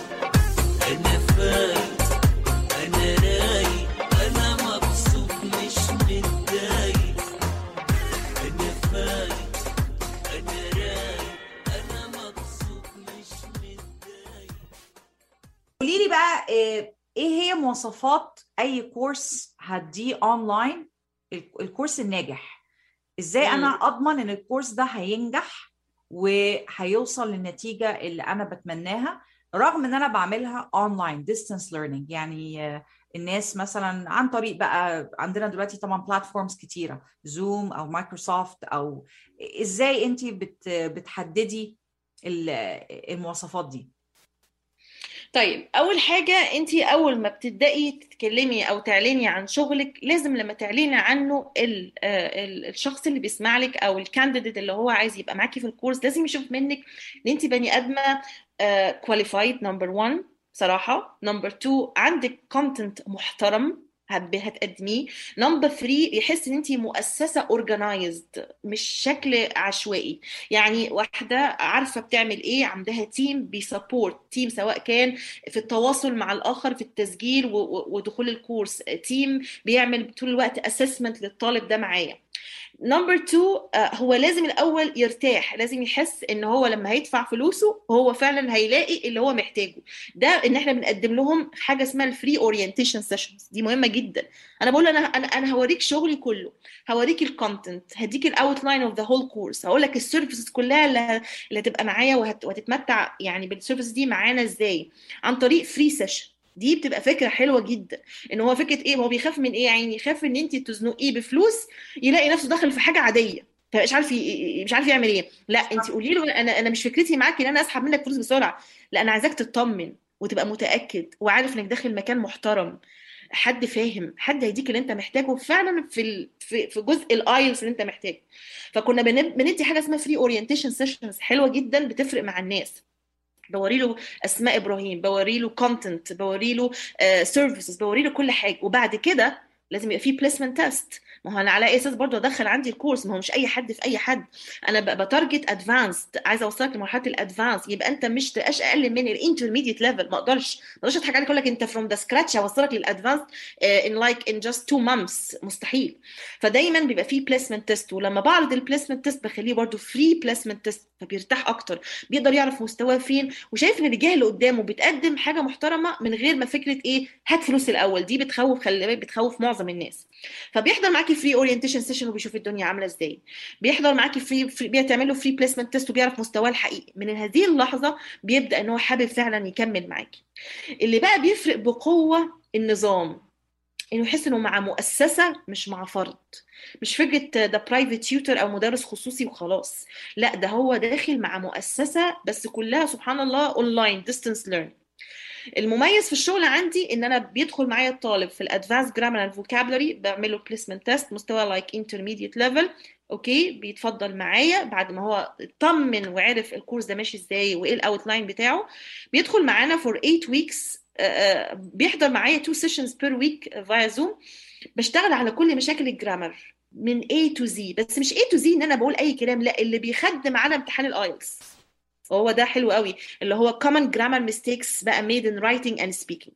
انا فايق انا رايق انا مبسوط مش متضايق انا فايق انا رايق انا مبسوط مش متضايق قولي لي بقى آه، ايه هي مواصفات اي كورس هديه اونلاين ال- الكورس الناجح ازاي انا اضمن ان الكورس ده هينجح وهيوصل للنتيجه اللي انا بتمناها رغم ان انا بعملها اونلاين ديستانس ليرنينج يعني آه، الناس مثلا عن طريق بقى عندنا دلوقتي طبعا بلاتفورمز كتيره زوم او مايكروسوفت او ازاي انت بت بتحددي ال- المواصفات دي طيب اول حاجه انت اول ما بتبداي تتكلمي او تعلني عن شغلك لازم لما تعلني عنه ال آه، ال- الشخص اللي بيسمع لك او الكانديديت اللي هو عايز يبقى معاكي في الكورس لازم يشوف منك ان انت بني ادمه كواليفايد نمبر 1 صراحه نمبر 2 عندك كونتنت محترم هب- هتقدميه نمبر 3 يحس ان انت مؤسسه اورجنايزد مش شكل عشوائي يعني واحده عارفه بتعمل ايه عندها تيم بيسبورت تيم سواء كان في التواصل مع الاخر في التسجيل و- و- ودخول الكورس تيم بيعمل طول الوقت اسسمنت للطالب ده معايا نمبر 2 هو لازم الاول يرتاح لازم يحس ان هو لما هيدفع فلوسه هو فعلا هيلاقي اللي هو محتاجه ده ان احنا بنقدم لهم حاجه اسمها الفري اورينتيشن سيشنز دي مهمه جدا انا بقول انا انا انا هوريك شغلي كله هوريك الكونتنت هديك الاوت لاين اوف ذا هول كورس هقول لك السيرفيسز كلها اللي, اللي هتبقى معايا وهت... وهتتمتع يعني بالسيرفيس دي معانا ازاي عن طريق فري سيشن دي بتبقى فكره حلوه جدا ان هو فكره ايه هو بيخاف من ايه يعني يخاف ان انت تزنقيه بفلوس يلاقي نفسه داخل في حاجه عاديه فمش عارف ي... مش عارف يعمل ايه لا انت قولي له انا انا مش فكرتي معاكي ان انا اسحب منك فلوس بسرعه لا انا عايزاك تطمن وتبقى متاكد وعارف انك داخل مكان محترم حد فاهم حد هيديك اللي انت محتاجه فعلا في ال... في في جزء الايلتس اللي انت محتاجه فكنا بن... بندي حاجه اسمها فري اورينتيشن سيشنز حلوه جدا بتفرق مع الناس بوري له اسماء ابراهيم بوري له كونتنت بوري له سيرفيسز بوري له كل حاجه وبعد كده لازم يبقى في بليسمنت تيست ما هو انا على اي اساس برضه ادخل عندي الكورس ما هو مش اي حد في اي حد انا ببقى تارجت ادفانسد عايزه اوصلك لمرحله الادفانس يبقى انت مش تبقاش اقل من الانترميديت ليفل ما اقدرش ما اقدرش اضحك عليك اقول لك انت فروم ذا سكراتش هوصلك للادفانس ان لايك ان جاست تو مانثس مستحيل فدايما بيبقى في بليسمنت تيست ولما بعرض البليسمنت تيست بخليه برضه فري بليسمنت تيست فبيرتاح اكتر بيقدر يعرف مستواه فين وشايف ان الجهه اللي قدامه بتقدم حاجه محترمه من غير ما فكره ايه هات فلوس الاول دي بتخوف خلي بالك بتخوف معظم الناس فبيحضر معاكي فري اورينتيشن سيشن وبيشوف الدنيا عامله ازاي بيحضر معاكي فري, فري بيعمل له فري بليسمنت تيست وبيعرف مستواه الحقيقي من هذه اللحظه بيبدا ان هو حابب فعلا يكمل معاكي اللي بقى بيفرق بقوه النظام انه يحس انه مع مؤسسه مش مع فرد مش فكره ده برايفت تيوتر او مدرس خصوصي وخلاص لا ده هو داخل مع مؤسسه بس كلها سبحان الله اونلاين ديستانس ليرن المميز في الشغل عندي ان انا بيدخل معايا الطالب في الادفانس جرامر اند فوكابلري بعمل له بليسمنت تيست مستوى لايك انترميديت ليفل اوكي بيتفضل معايا بعد ما هو اطمن وعرف الكورس ده ماشي ازاي وايه الاوت لاين بتاعه بيدخل معانا فور 8 ويكس بيحضر معايا 2 سيشنز بير ويك فايا زوم بشتغل على كل مشاكل الجرامر من A to Z بس مش A to Z ان انا بقول اي كلام لا اللي بيخدم على امتحان الايلتس هو ده حلو قوي اللي هو common grammar mistakes بقى made in writing and speaking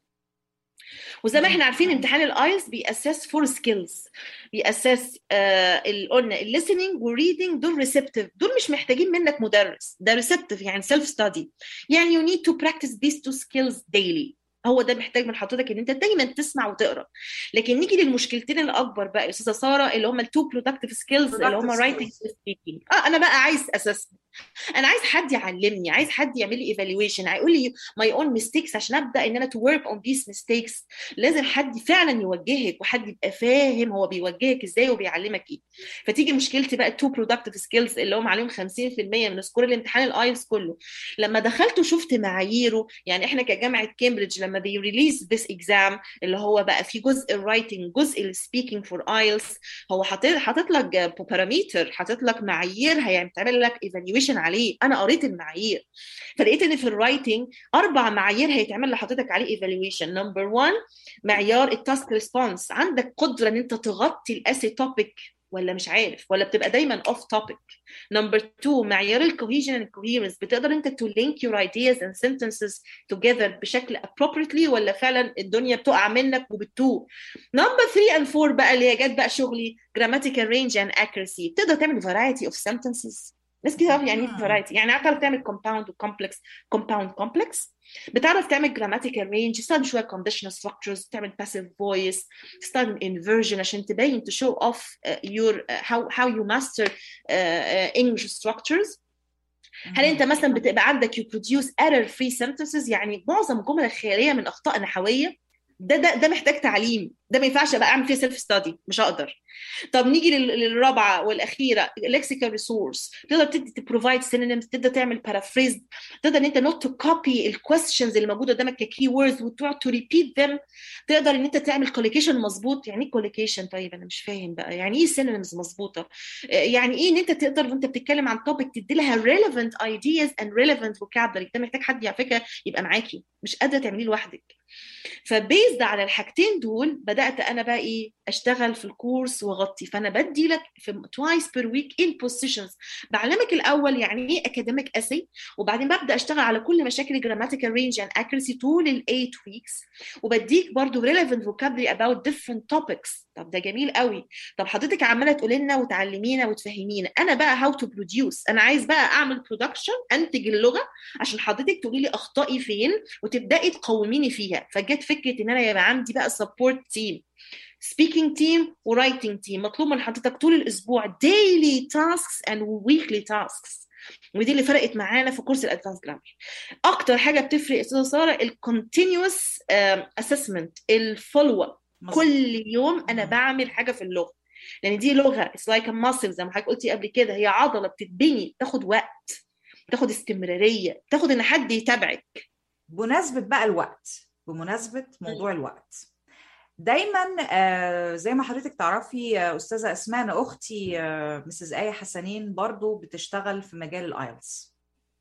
وزي ما احنا عارفين امتحان الايلتس بيأسس فور سكيلز بيأسس آه قلنا الليسننج والريدنج دول ريسبتيف دول مش محتاجين منك مدرس ده ريسبتيف يعني سيلف ستادي يعني you need to practice these two skills daily هو ده محتاج من حضرتك ان انت دايما تسمع وتقرا لكن نيجي للمشكلتين الاكبر بقى يا استاذه ساره اللي هم التو برودكتيف سكيلز اللي هم رايتنج سبيكينج اه انا بقى عايز اسسمنت انا عايز حد يعلمني عايز حد يعمل لي ايفالويشن هيقول لي ماي اون ميستيكس عشان ابدا ان انا تو ورك اون ذيس ميستيكس لازم حد فعلا يوجهك وحد يبقى فاهم هو بيوجهك ازاي وبيعلمك ايه فتيجي مشكلتي بقى التو برودكتيف سكيلز اللي هم عليهم 50% من سكور الامتحان الايلتس كله لما دخلت وشفت معاييره يعني احنا كجامعه كامبريدج لما بي ريليز ذس اكزام اللي هو بقى في جزء الرايتنج جزء السبيكينج فور ايلتس هو حاطط لك باراميتر حاطط لك معايير هيعمل لك ايفالويشن عليه انا قريت المعايير فلقيت ان في الرايتنج اربع معايير هيتعمل لحضرتك عليه ايفالويشن نمبر 1 معيار التاسك ريسبونس عندك قدره ان انت تغطي الاسي توبيك ولا مش عارف ولا بتبقى دايما اوف توبيك نمبر 2 معيار الكوهيجن اند كوهيرنس بتقدر انت تو لينك يور ايدياز اند sentences together بشكل appropriately ولا فعلا الدنيا بتقع منك وبتتوه نمبر 3 اند 4 بقى اللي هي جت بقى شغلي grammatical range and accuracy تقدر تعمل variety of sentences ناس كتير تعرف يعني ايه فرايتي يعني تعرف تعمل كومباوند وكومبلكس كومباوند كومبلكس بتعرف تعمل جراماتيكال رينج تستخدم شويه كونديشنال ستراكشرز تعمل باسيف فويس تستخدم انفرجن عشان تبين to show off uh, your uh, how how you master uh, uh, English structures هل انت مثلا بتبقى عندك you produce error free sentences يعني معظم الجمل الخياليه من اخطاء نحويه ده ده ده محتاج تعليم ده ما ينفعش ابقى اعمل فيه سيلف ستادي مش هقدر طب نيجي للرابعه والاخيره لكسيكال ريسورس تقدر تدي تبروفايد سينونيمز تقدر تعمل بارافريز تقدر ان انت نوت تو كوبي الكويستشنز اللي موجوده قدامك ككي ووردز وتقعد تو ريبيت ذم تقدر ان انت تعمل كوليكيشن مظبوط يعني ايه كوليكيشن طيب انا مش فاهم بقى يعني ايه سينونيمز مظبوطه يعني ايه ان انت تقدر وانت بتتكلم عن توبيك تدي لها relevant ideas and relevant vocabulary ده محتاج حد على فكره يبقى معاكي مش قادره تعمليه لوحدك فبيزد على الحاجتين دول بدات انا بقى ايه اشتغل في الكورس واغطي فانا بدي لك في توايس بير ويك ان بوزيشنز بعلمك الاول يعني ايه اكاديميك اسي وبعدين ببدا اشتغل على كل مشاكل الجراماتيكال رينج اند اكيرسي طول الايت ويكس وبديك برضو relevant vocabulary about different topics طب ده جميل قوي طب حضرتك عماله تقولي لنا وتعلمينا وتفهمينا انا بقى هاو تو بروديوس انا عايز بقى اعمل برودكشن انتج اللغه عشان حضرتك تقولي لي اخطائي فين وتبداي تقوميني فيها فجت فكره ان انا يبقى عندي بقى سبورت تيم سبيكينج تيم ورايتنج تيم مطلوب من حضرتك طول الاسبوع daily tasks and weekly tasks ودي اللي فرقت معانا في كورس الادفانس جرامر اكتر حاجه بتفرق يا استاذه ساره الكونتينوس اسسمنت الفولو اب كل يوم انا بعمل حاجه في اللغه لان دي لغه اتس لايك ماسل زي ما حضرتك قلتي قبل كده هي عضله بتتبني تاخد وقت تاخد استمراريه تاخد ان حد يتابعك بمناسبه بقى الوقت بمناسبه موضوع الوقت دايما آه زي ما حضرتك تعرفي آه استاذه اسماء انا اختي آه مسز ايه حسنين برضو بتشتغل في مجال الايلتس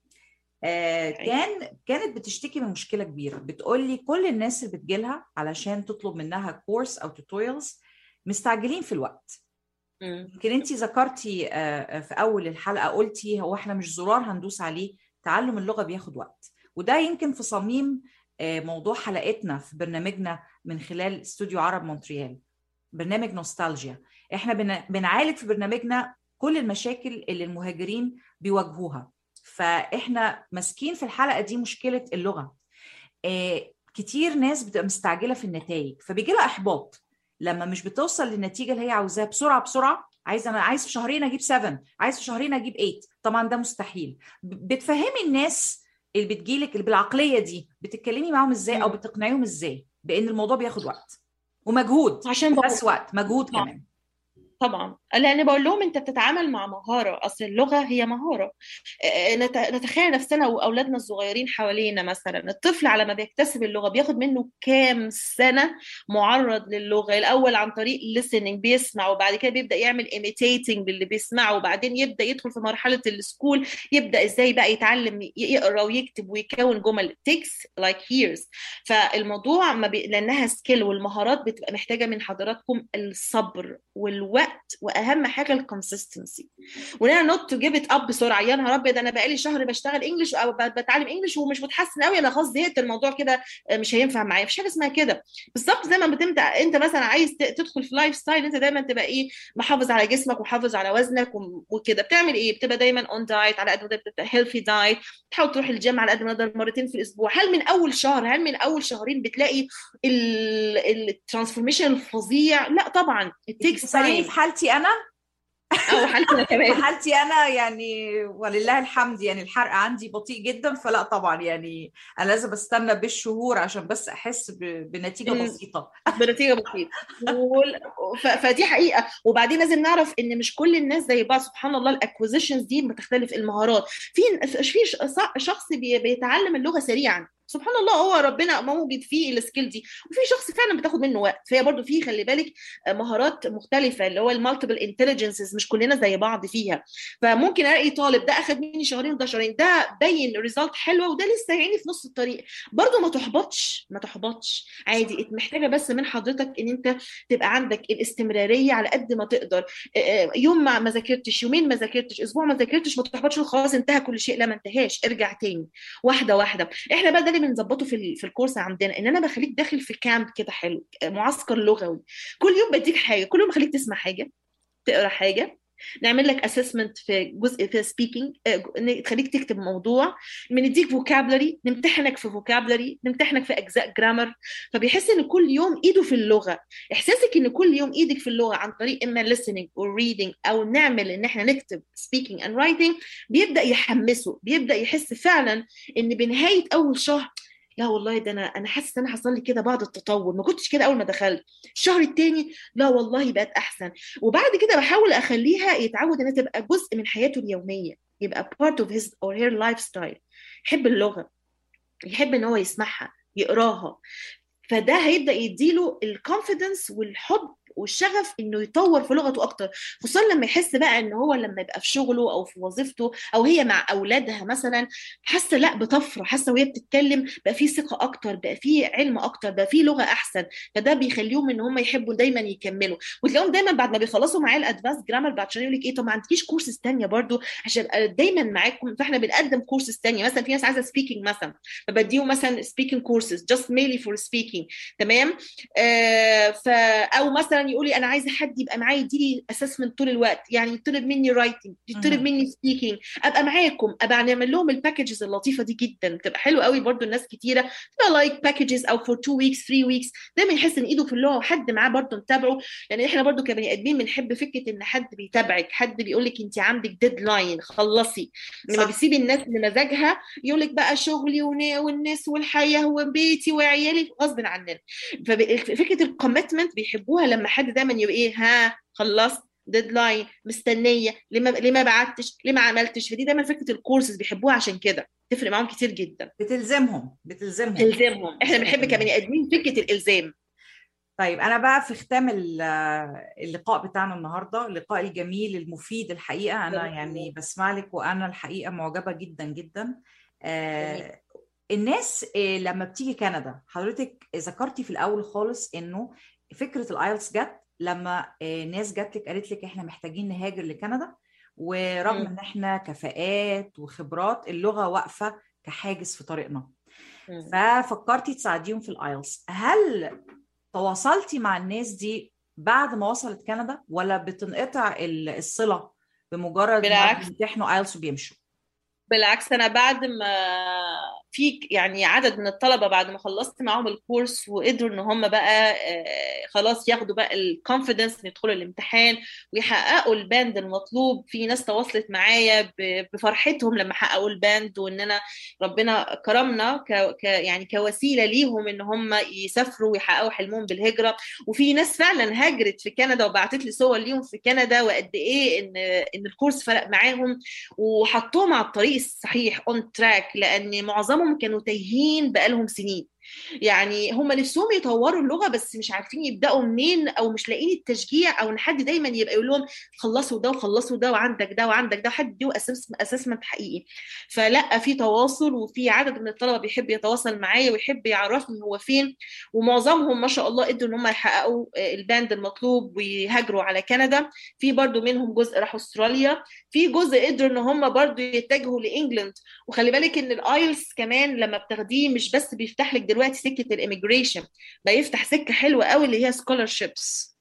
آه كان كانت بتشتكي من مشكله كبيره بتقول لي كل الناس اللي بتجيلها علشان تطلب منها كورس او توتوريالز مستعجلين في الوقت يمكن انت ذكرتي آه في اول الحلقه قلتي هو احنا مش زرار هندوس عليه تعلم اللغه بياخد وقت وده يمكن في صميم موضوع حلقتنا في برنامجنا من خلال استوديو عرب مونتريال برنامج نوستالجيا احنا بنعالج في برنامجنا كل المشاكل اللي المهاجرين بيواجهوها فاحنا ماسكين في الحلقه دي مشكله اللغه كتير ناس بتبقى مستعجله في النتائج فبيجي لها احباط لما مش بتوصل للنتيجه اللي هي عاوزاها بسرعه بسرعه عايز انا عايز في شهرين اجيب 7 عايز في شهرين اجيب 8 طبعا ده مستحيل بتفهمي الناس اللي بتجيلك اللي بالعقليه دي بتتكلمي معاهم ازاي او بتقنعيهم ازاي بان الموضوع بياخد وقت ومجهود عشان بس وقت مجهود كمان طبعا لان بقول لهم انت بتتعامل مع مهاره اصل اللغه هي مهاره نتخيل نفسنا واولادنا الصغيرين حوالينا مثلا الطفل على ما بيكتسب اللغه بياخد منه كام سنه معرض للغه الاول عن طريق listening بيسمع وبعد كده بيبدا يعمل imitating للي بيسمعه وبعدين يبدا يدخل في مرحله السكول يبدا ازاي بقى يتعلم يقرا ويكتب ويكون جمل takes like years فالموضوع ما بي... لانها سكيل والمهارات بتبقى محتاجه من حضراتكم الصبر والوقت الوقت واهم حاجه الكونسستنسي وان انا نوت تو جيف ات اب بسرعه يا نهار ابيض انا بقالي شهر بشتغل انجلش او بتعلم انجلش ومش متحسن قوي انا خلاص زهقت الموضوع كده مش هينفع معايا مفيش حاجه اسمها كده بالظبط زي ما بتبدا انت مثلا عايز تدخل في لايف ستايل انت دايما تبقى ايه محافظ على جسمك ومحافظ على وزنك وكده بتعمل ايه بتبقى دايما اون دايت على قد ما تقدر هيلثي دايت تحاول تروح الجيم على قد ما تقدر مرتين في الاسبوع هل من اول شهر هل من اول شهرين بتلاقي الترانسفورميشن الفظيع لا طبعا التكس في حالتي انا او حالتي انا كمان في حالتي انا يعني ولله الحمد يعني الحرق عندي بطيء جدا فلا طبعا يعني انا لازم استنى بالشهور عشان بس احس بنتيجه بسيطه بنتيجه بسيطه فدي حقيقه وبعدين لازم نعرف ان مش كل الناس زي بعض سبحان الله الاكوزيشنز دي بتختلف المهارات في في شخص بيتعلم اللغه سريعا سبحان الله هو ربنا موجد فيه السكيل دي وفي شخص فعلا بتاخد منه وقت فهي برضو في خلي بالك مهارات مختلفه اللي هو المالتيبل انتليجنسز مش كلنا زي بعض فيها فممكن الاقي طالب ده اخد مني شهرين وده شهرين ده بين ريزلت حلوه وده لسه يعني في نص الطريق برضو ما تحبطش ما تحبطش عادي محتاجه بس من حضرتك ان انت تبقى عندك الاستمراريه على قد ما تقدر يوم ما ما ذاكرتش يومين ما ذاكرتش اسبوع ما ذاكرتش ما تحبطش خلاص انتهى كل شيء لا ما انتهاش ارجع تاني واحده واحده احنا بقى ده اللي بنظبطه في في الكورس عندنا ان انا بخليك داخل في كامب كده حلو معسكر لغوي كل يوم بديك حاجه كل يوم بخليك تسمع حاجه تقرا حاجه نعمل لك اسسمنت في جزء في سبيكينج تخليك تكتب موضوع بنديك فوكابلري نمتحنك في فوكابلري نمتحنك في اجزاء جرامر فبيحس ان كل يوم ايده في اللغه احساسك ان كل يوم ايدك في اللغه عن طريق اما listening او reading او نعمل ان احنا نكتب speaking and writing بيبدا يحمسه بيبدا يحس فعلا ان بنهايه اول شهر لا والله ده انا انا حاسس ان انا حصل لي كده بعض التطور ما كنتش كده اول ما دخلت الشهر الثاني لا والله بقت احسن وبعد كده بحاول اخليها يتعود انها تبقى جزء من حياته اليوميه يبقى part of his or her lifestyle يحب اللغه يحب ان هو يسمعها يقراها فده هيبدا يديله الكونفيدنس والحب والشغف انه يطور في لغته اكتر خصوصا لما يحس بقى ان هو لما يبقى في شغله او في وظيفته او هي مع اولادها مثلا حاسه لا بطفره حاسه وهي بتتكلم بقى في ثقه اكتر بقى في علم اكتر بقى في لغه احسن فده بيخليهم ان هم يحبوا دايما يكملوا وتلاقيهم دايما بعد ما بيخلصوا معاه الادفانس جرامر بعد شويه يقول لك ايه طب ما عندكيش كورسز ثانيه برضو عشان ابقى دايما معاكم فاحنا بنقدم كورسز ثانيه مثلا في ناس عايزه سبيكينج مثلا فبديهم مثلا سبيكينج كورسز جاست ميلي فور سبيكينج تمام آه ف او مثلا يقول لي انا عايزه حد يبقى معايا يديلي اسسمنت طول الوقت يعني يطلب مني رايتنج يطلب مني سبيكينج ابقى معاكم ابقى نعمل لهم الباكجز اللطيفه دي جدا بتبقى حلوه قوي برضو الناس كتيره تبقى لايك باكجز او فور 2 ويكس 3 ويكس دايما يحس ان ايده في اللغه وحد معاه برضو متابعه لان احنا برضو كبني ادمين بنحب فكره ان حد بيتابعك حد بيقول لك انت عندك ديدلاين خلصي لما بيسيب الناس لمزاجها يقول لك بقى شغلي والناس والحياه وبيتي وعيالي غصب عننا ففكره الكوميتمنت بيحبوها لما حد دايما يبقى ايه ها خلصت ديدلاين مستنيه ليه ما ليه ما بعتش ليه ما عملتش فدي دايما فكره الكورسز بيحبوها عشان كده تفرق معاهم كتير جدا بتلزمهم بتلزمهم بتلزمهم احنا بنحب كبني ادمين فكره الالزام طيب انا بقى في ختام اللقاء بتاعنا النهارده اللقاء الجميل المفيد الحقيقه انا يعني بسمع لك وانا الحقيقه معجبه جدا جدا آه الناس لما بتيجي كندا حضرتك ذكرتي في الاول خالص انه فكره الايلتس جت لما ناس جات لك قالت لك احنا محتاجين نهاجر لكندا ورغم ان احنا كفاءات وخبرات اللغه واقفه كحاجز في طريقنا ففكرتي تساعديهم في الايلتس هل تواصلتي مع الناس دي بعد ما وصلت كندا ولا بتنقطع الصله بمجرد ما بيمتحنوا ايلتس وبيمشوا بالعكس انا بعد ما في يعني عدد من الطلبه بعد ما خلصت معاهم الكورس وقدروا ان هم بقى خلاص ياخدوا بقى الكونفيدنس يدخلوا الامتحان ويحققوا الباند المطلوب في ناس تواصلت معايا بفرحتهم لما حققوا الباند وان انا ربنا كرمنا ك يعني كوسيله ليهم ان هم يسافروا ويحققوا حلمهم بالهجره وفي ناس فعلا هاجرت في كندا وبعتت لي صور ليهم في كندا وقد ايه ان ان الكورس فرق معاهم وحطوهم على الطريق الصحيح اون تراك لان معظمهم كانوا تايهين بقالهم سنين يعني هم نفسهم يطوروا اللغه بس مش عارفين يبداوا منين او مش لاقيين التشجيع او ان حد دايما يبقى يقول لهم خلصوا ده وخلصوا ده وعندك ده وعندك ده حد يديه اسسمنت حقيقي فلا في تواصل وفي عدد من الطلبه بيحب يتواصل معايا ويحب يعرفني هو فين ومعظمهم ما شاء الله قدروا ان هم يحققوا الباند المطلوب ويهاجروا على كندا في برضو منهم جزء راحوا استراليا في جزء قدروا ان هم برضو يتجهوا لانجلند وخلي بالك ان الايلتس كمان لما بتاخديه مش بس بيفتح لك دلوقتي سكه الاميجريشن بقى يفتح سكه حلوه قوي اللي هي سكولرشيبس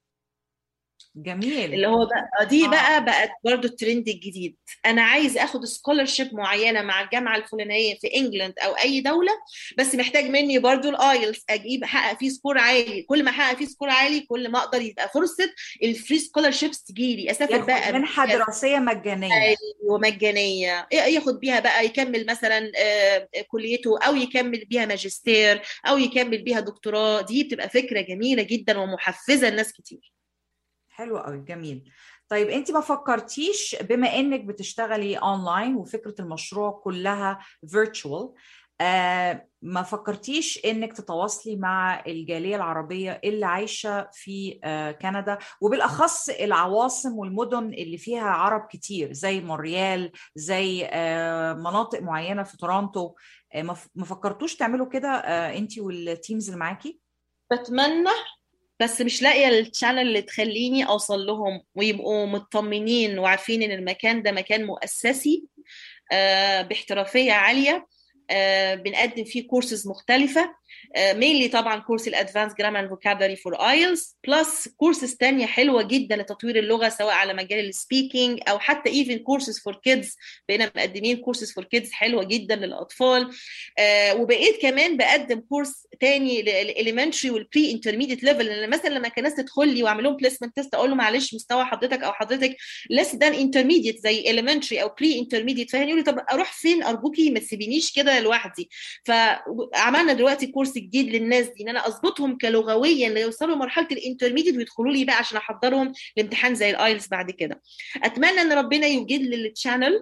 جميل اللي هو بقى دي آه. بقى بقت برضو الترند الجديد انا عايز اخد سكولرشيب معينه مع الجامعه الفلانيه في انجلند او اي دوله بس محتاج مني برضو الايلتس اجيب احقق فيه سكور عالي كل ما احقق فيه سكور عالي كل ما اقدر يبقى فرصه الفري سكولرشيبس تجي لي اسافر بقى منحه دراسيه مجانيه ايوه مجانيه ياخد بيها بقى يكمل مثلا كليته او يكمل بيها ماجستير او يكمل بيها دكتوراه دي بتبقى فكره جميله جدا ومحفزه لناس كتير حلو قوي جميل طيب انت ما فكرتيش بما انك بتشتغلي اونلاين وفكره المشروع كلها فيرتشوال آه ما فكرتيش انك تتواصلي مع الجاليه العربيه اللي عايشه في آه كندا وبالاخص العواصم والمدن اللي فيها عرب كتير زي مونريال زي آه مناطق معينه في تورونتو آه ما فكرتوش تعملوا كده آه انت والتيمز اللي معاكي بتمنى بس مش لاقيه الشانل اللي تخليني اوصل لهم ويبقوا مطمنين وعارفين ان المكان ده مكان مؤسسي آه باحترافيه عاليه آه بنقدم فيه كورسز مختلفه مينلي طبعا كورس الادفانس جرامر اند فوكابلري فور ايلز بلس كورسز تانية حلوه جدا لتطوير اللغه سواء على مجال السبيكينج او حتى ايفن كورسز فور كيدز بقينا مقدمين كورسز فور كيدز حلوه جدا للاطفال آه وبقيت كمان بقدم كورس تاني للاليمنتري والبري انترميديت ليفل لان مثلا لما كان ناس تدخل لي واعمل لهم بليسمنت تيست اقول له معلش مستوى حضرتك او حضرتك ليس دان انترميديت زي اليمنتري او بري انترميديت فهيقول لي طب اروح فين ارجوكي ما تسيبينيش كده لوحدي فعملنا دلوقتي كورس جديد للناس دي ان انا اظبطهم كلغويا ليوصلوا لمرحله الانترميديت ويدخلوا لي بقى عشان احضرهم لامتحان زي الايلتس بعد كده اتمنى ان ربنا يوجد لي التشانل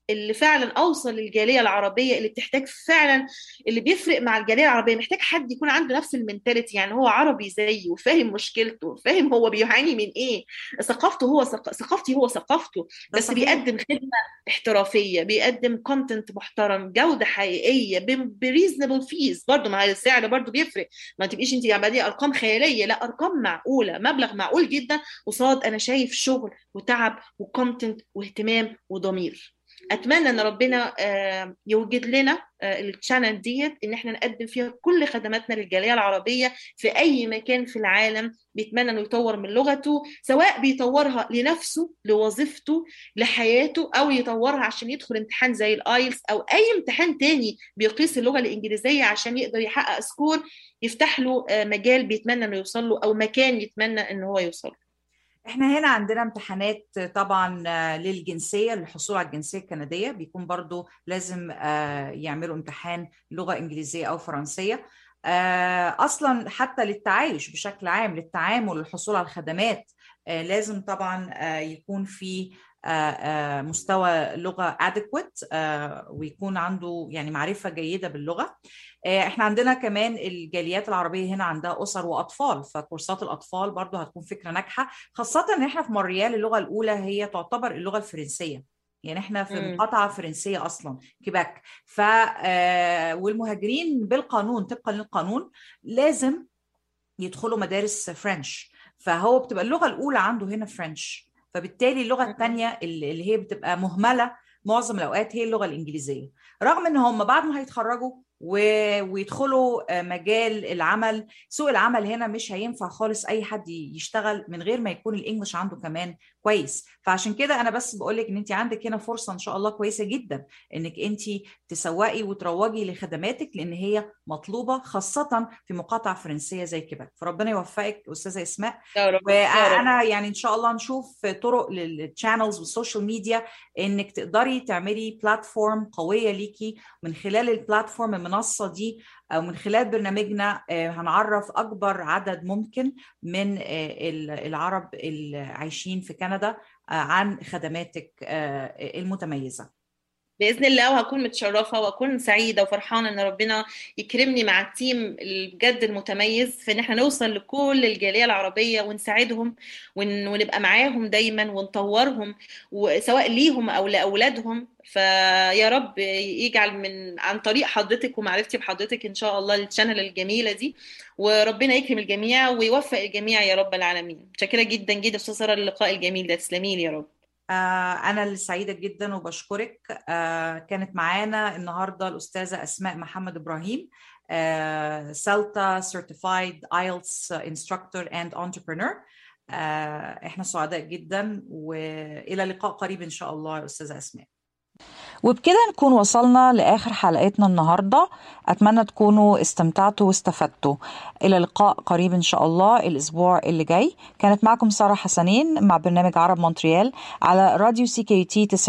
اللي فعلا اوصل للجاليه العربيه اللي بتحتاج فعلا اللي بيفرق مع الجاليه العربيه محتاج حد يكون عنده نفس المنتاليتي يعني هو عربي زيه وفاهم مشكلته فاهم هو بيعاني من ايه ثقافته هو ثق- ثقافتي هو ثقافته ده بس صحيح. بيقدم خدمه احترافيه بيقدم كونتنت محترم جوده حقيقيه بريزنبل فيز برضه ما هي السعر برضه بيفرق ما تبقيش انت عماليه ارقام خياليه لا ارقام معقوله مبلغ معقول جدا قصاد انا شايف شغل وتعب وكونتنت واهتمام وضمير اتمنى ان ربنا آه، يوجد لنا آه، الشانل ديت ان احنا نقدم فيها كل خدماتنا للجاليه العربيه في اي مكان في العالم بيتمنى انه يطور من لغته سواء بيطورها لنفسه لوظيفته لحياته او يطورها عشان يدخل امتحان زي الايلتس او اي امتحان تاني بيقيس اللغه الانجليزيه عشان يقدر يحقق سكور يفتح له آه، مجال بيتمنى انه يوصل له او مكان يتمنى ان هو يوصل له احنا هنا عندنا امتحانات طبعا آه، للجنسية للحصول على الجنسية الكندية بيكون برضو لازم آه، يعملوا امتحان لغة إنجليزية أو فرنسية آه، أصلا حتى للتعايش بشكل عام للتعامل للحصول على الخدمات آه، لازم طبعا آه، يكون في آه، آه، مستوى لغة adequate آه، ويكون عنده يعني معرفة جيدة باللغة آه، احنا عندنا كمان الجاليات العربية هنا عندها أسر وأطفال فكورسات الأطفال برضو هتكون فكرة ناجحة خاصة ان احنا في مونريال اللغة الأولى هي تعتبر اللغة الفرنسية يعني احنا في مم. مقاطعة فرنسية أصلا كيباك ف آه، والمهاجرين بالقانون طبقا للقانون لازم يدخلوا مدارس فرنش فهو بتبقى اللغة الأولى عنده هنا فرنش فبالتالي اللغة مم. الثانية اللي اللي هي بتبقى مهملة معظم الأوقات هي اللغة الإنجليزية رغم إن هم بعد ما هيتخرجوا و- ويدخلوا آه، مجال العمل سوق العمل هنا مش هينفع خالص اي حد يشتغل من غير ما يكون الانجليش عنده كمان كويس فعشان كده انا بس بقول لك ان انت عندك هنا فرصه ان شاء الله كويسه جدا انك انت تسوقي وتروجي لخدماتك لان هي مطلوبه خاصه في مقاطعه فرنسيه زي كيباك فربنا يوفقك استاذه اسماء يا رب يا رب وانا يعني ان شاء الله نشوف طرق للشانلز والسوشيال ميديا انك تقدري تعملي بلاتفورم قويه ليكي من خلال البلاتفورم المنصه دي او من خلال برنامجنا آه، هنعرف اكبر عدد ممكن من آه، ال- العرب العايشين في كندا آه، عن خدماتك آه، المتميزه باذن الله وهكون متشرفه واكون سعيده وفرحانه ان ربنا يكرمني مع التيم اللي بجد المتميز في ان احنا نوصل لكل الجاليه العربيه ونساعدهم ون- ونبقى معاهم دايما ونطورهم وسواء ليهم او لاولادهم فيا رب يجعل من عن طريق حضرتك ومعرفتي بحضرتك ان شاء الله الشانل الجميله دي وربنا يكرم الجميع ويوفق الجميع يا رب العالمين متشكره جدا جدا استاذه ساره اللقاء الجميل ده تسلمي لي يا رب آه، أنا اللي سعيدة جدا وبشكرك آه، كانت معانا النهاردة الأستاذة أسماء محمد إبراهيم آه، سلتا Certified IELTS Instructor and Entrepreneur آه، إحنا سعداء جدا وإلى لقاء قريب إن شاء الله يا أستاذة أسماء وبكده نكون وصلنا لآخر حلقتنا النهاردة أتمنى تكونوا استمتعتوا واستفدتوا إلى لقاء قريب إن شاء الله الأسبوع اللي جاي كانت معكم سارة حسنين مع برنامج عرب مونتريال على راديو سي كي تي 90.3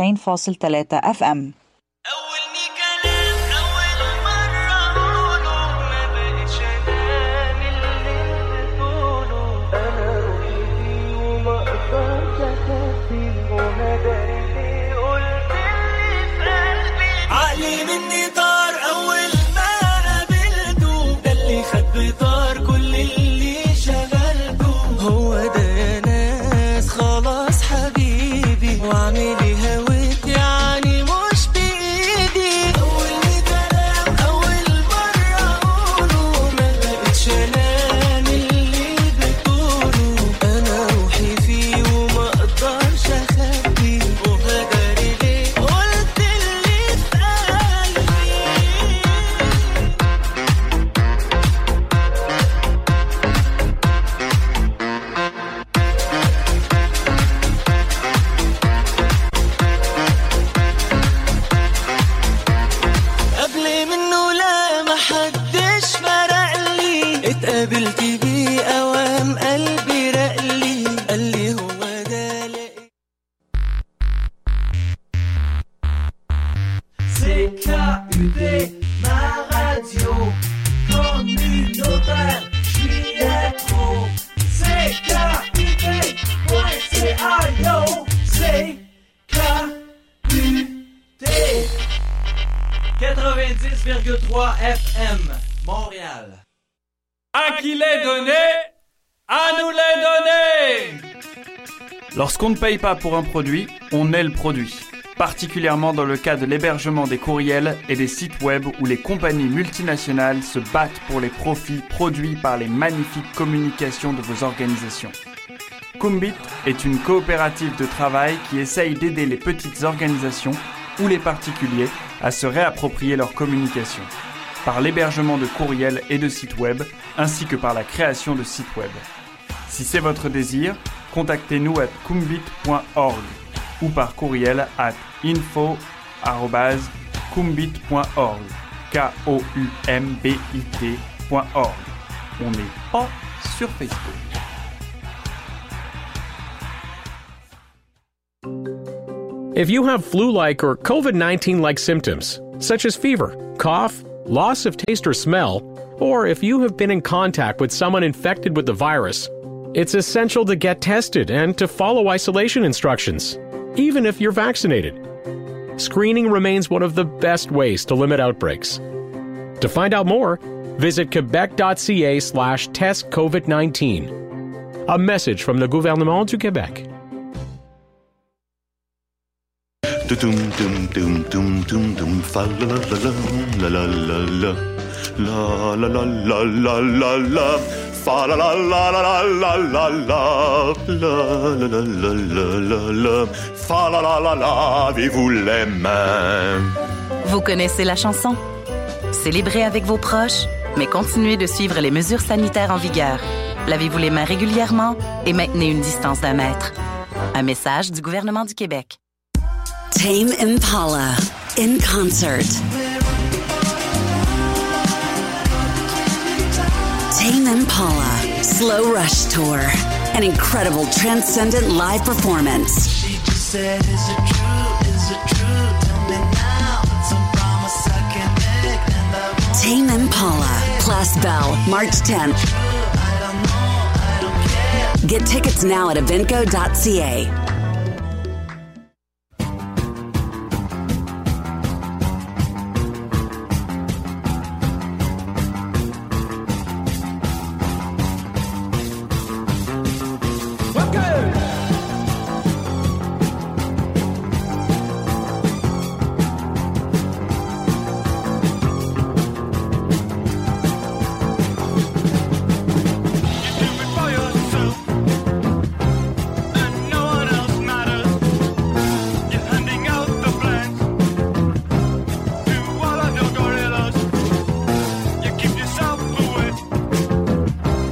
اف ام أولني كلام أول مرة أقوله ما بقتش أنام اللي بتقوله أنا روحي فيه وما أقدرش أخبيه وهداني قلت اللي في قلبي عقلي مني طار أول ما قابلته ده اللي خد بطار كل اللي شغلته هو ده يا ناس خلاص حبيبي واعملي هويت يعني مش بإيدي أول كلام أول مرة أقوله ما بقتش أنام اللي بتقوله أنا روحي فيه وما أقدرش أخبيه وهداري ليه قلت اللي في قلبي قبل منه لا محدش فرق لي اتقابلت بيه اوام قلبي رقلي قال لي هو ده لقيت CKUT, ma radio communautaire, j'suis accro. CKUT, point C-I-O, CKUT. 93 FM, Montréal. À qui les donner À nous les donner Lorsqu'on ne paye pas pour un produit, on est le produit. Particulièrement dans le cas de l'hébergement des courriels et des sites web où les compagnies multinationales se battent pour les profits produits par les magnifiques communications de vos organisations. Kumbit est une coopérative de travail qui essaye d'aider les petites organisations ou les particuliers à se réapproprier leur communication par l'hébergement de courriels et de sites web, ainsi que par la création de sites web. Si c'est votre désir, contactez-nous à kumbit.org ou par courriel à info.kumbit.org. K-O-U-M-B-I-T.org. On n'est pas sur Facebook. If you have flu like or COVID 19 like symptoms, such as fever, cough, loss of taste or smell, or if you have been in contact with someone infected with the virus, it's essential to get tested and to follow isolation instructions, even if you're vaccinated. Screening remains one of the best ways to limit outbreaks. To find out more, visit quebec.ca slash test COVID 19. A message from the Gouvernement du Québec. Dum dum dum dum dum dum fa la la la la la la la la la la la la fa la la la la la la la la la la la la la la la fa la la la lavez-vous les mains. Vous connaissez la chanson? Célébrez avec vos proches, mais continuez de suivre les mesures sanitaires en vigueur. Lavez-vous les mains régulièrement et maintenez une distance d'un mètre. Un message du gouvernement du Québec. Tame Impala in concert. Tame Impala Slow Rush Tour. An incredible transcendent live performance. She just said, Is it true? Is it true? Tell me now. It's a promise I can make. And I won't Tame Impala, Place Bell, March 10th. Get tickets now at eventgo.ca.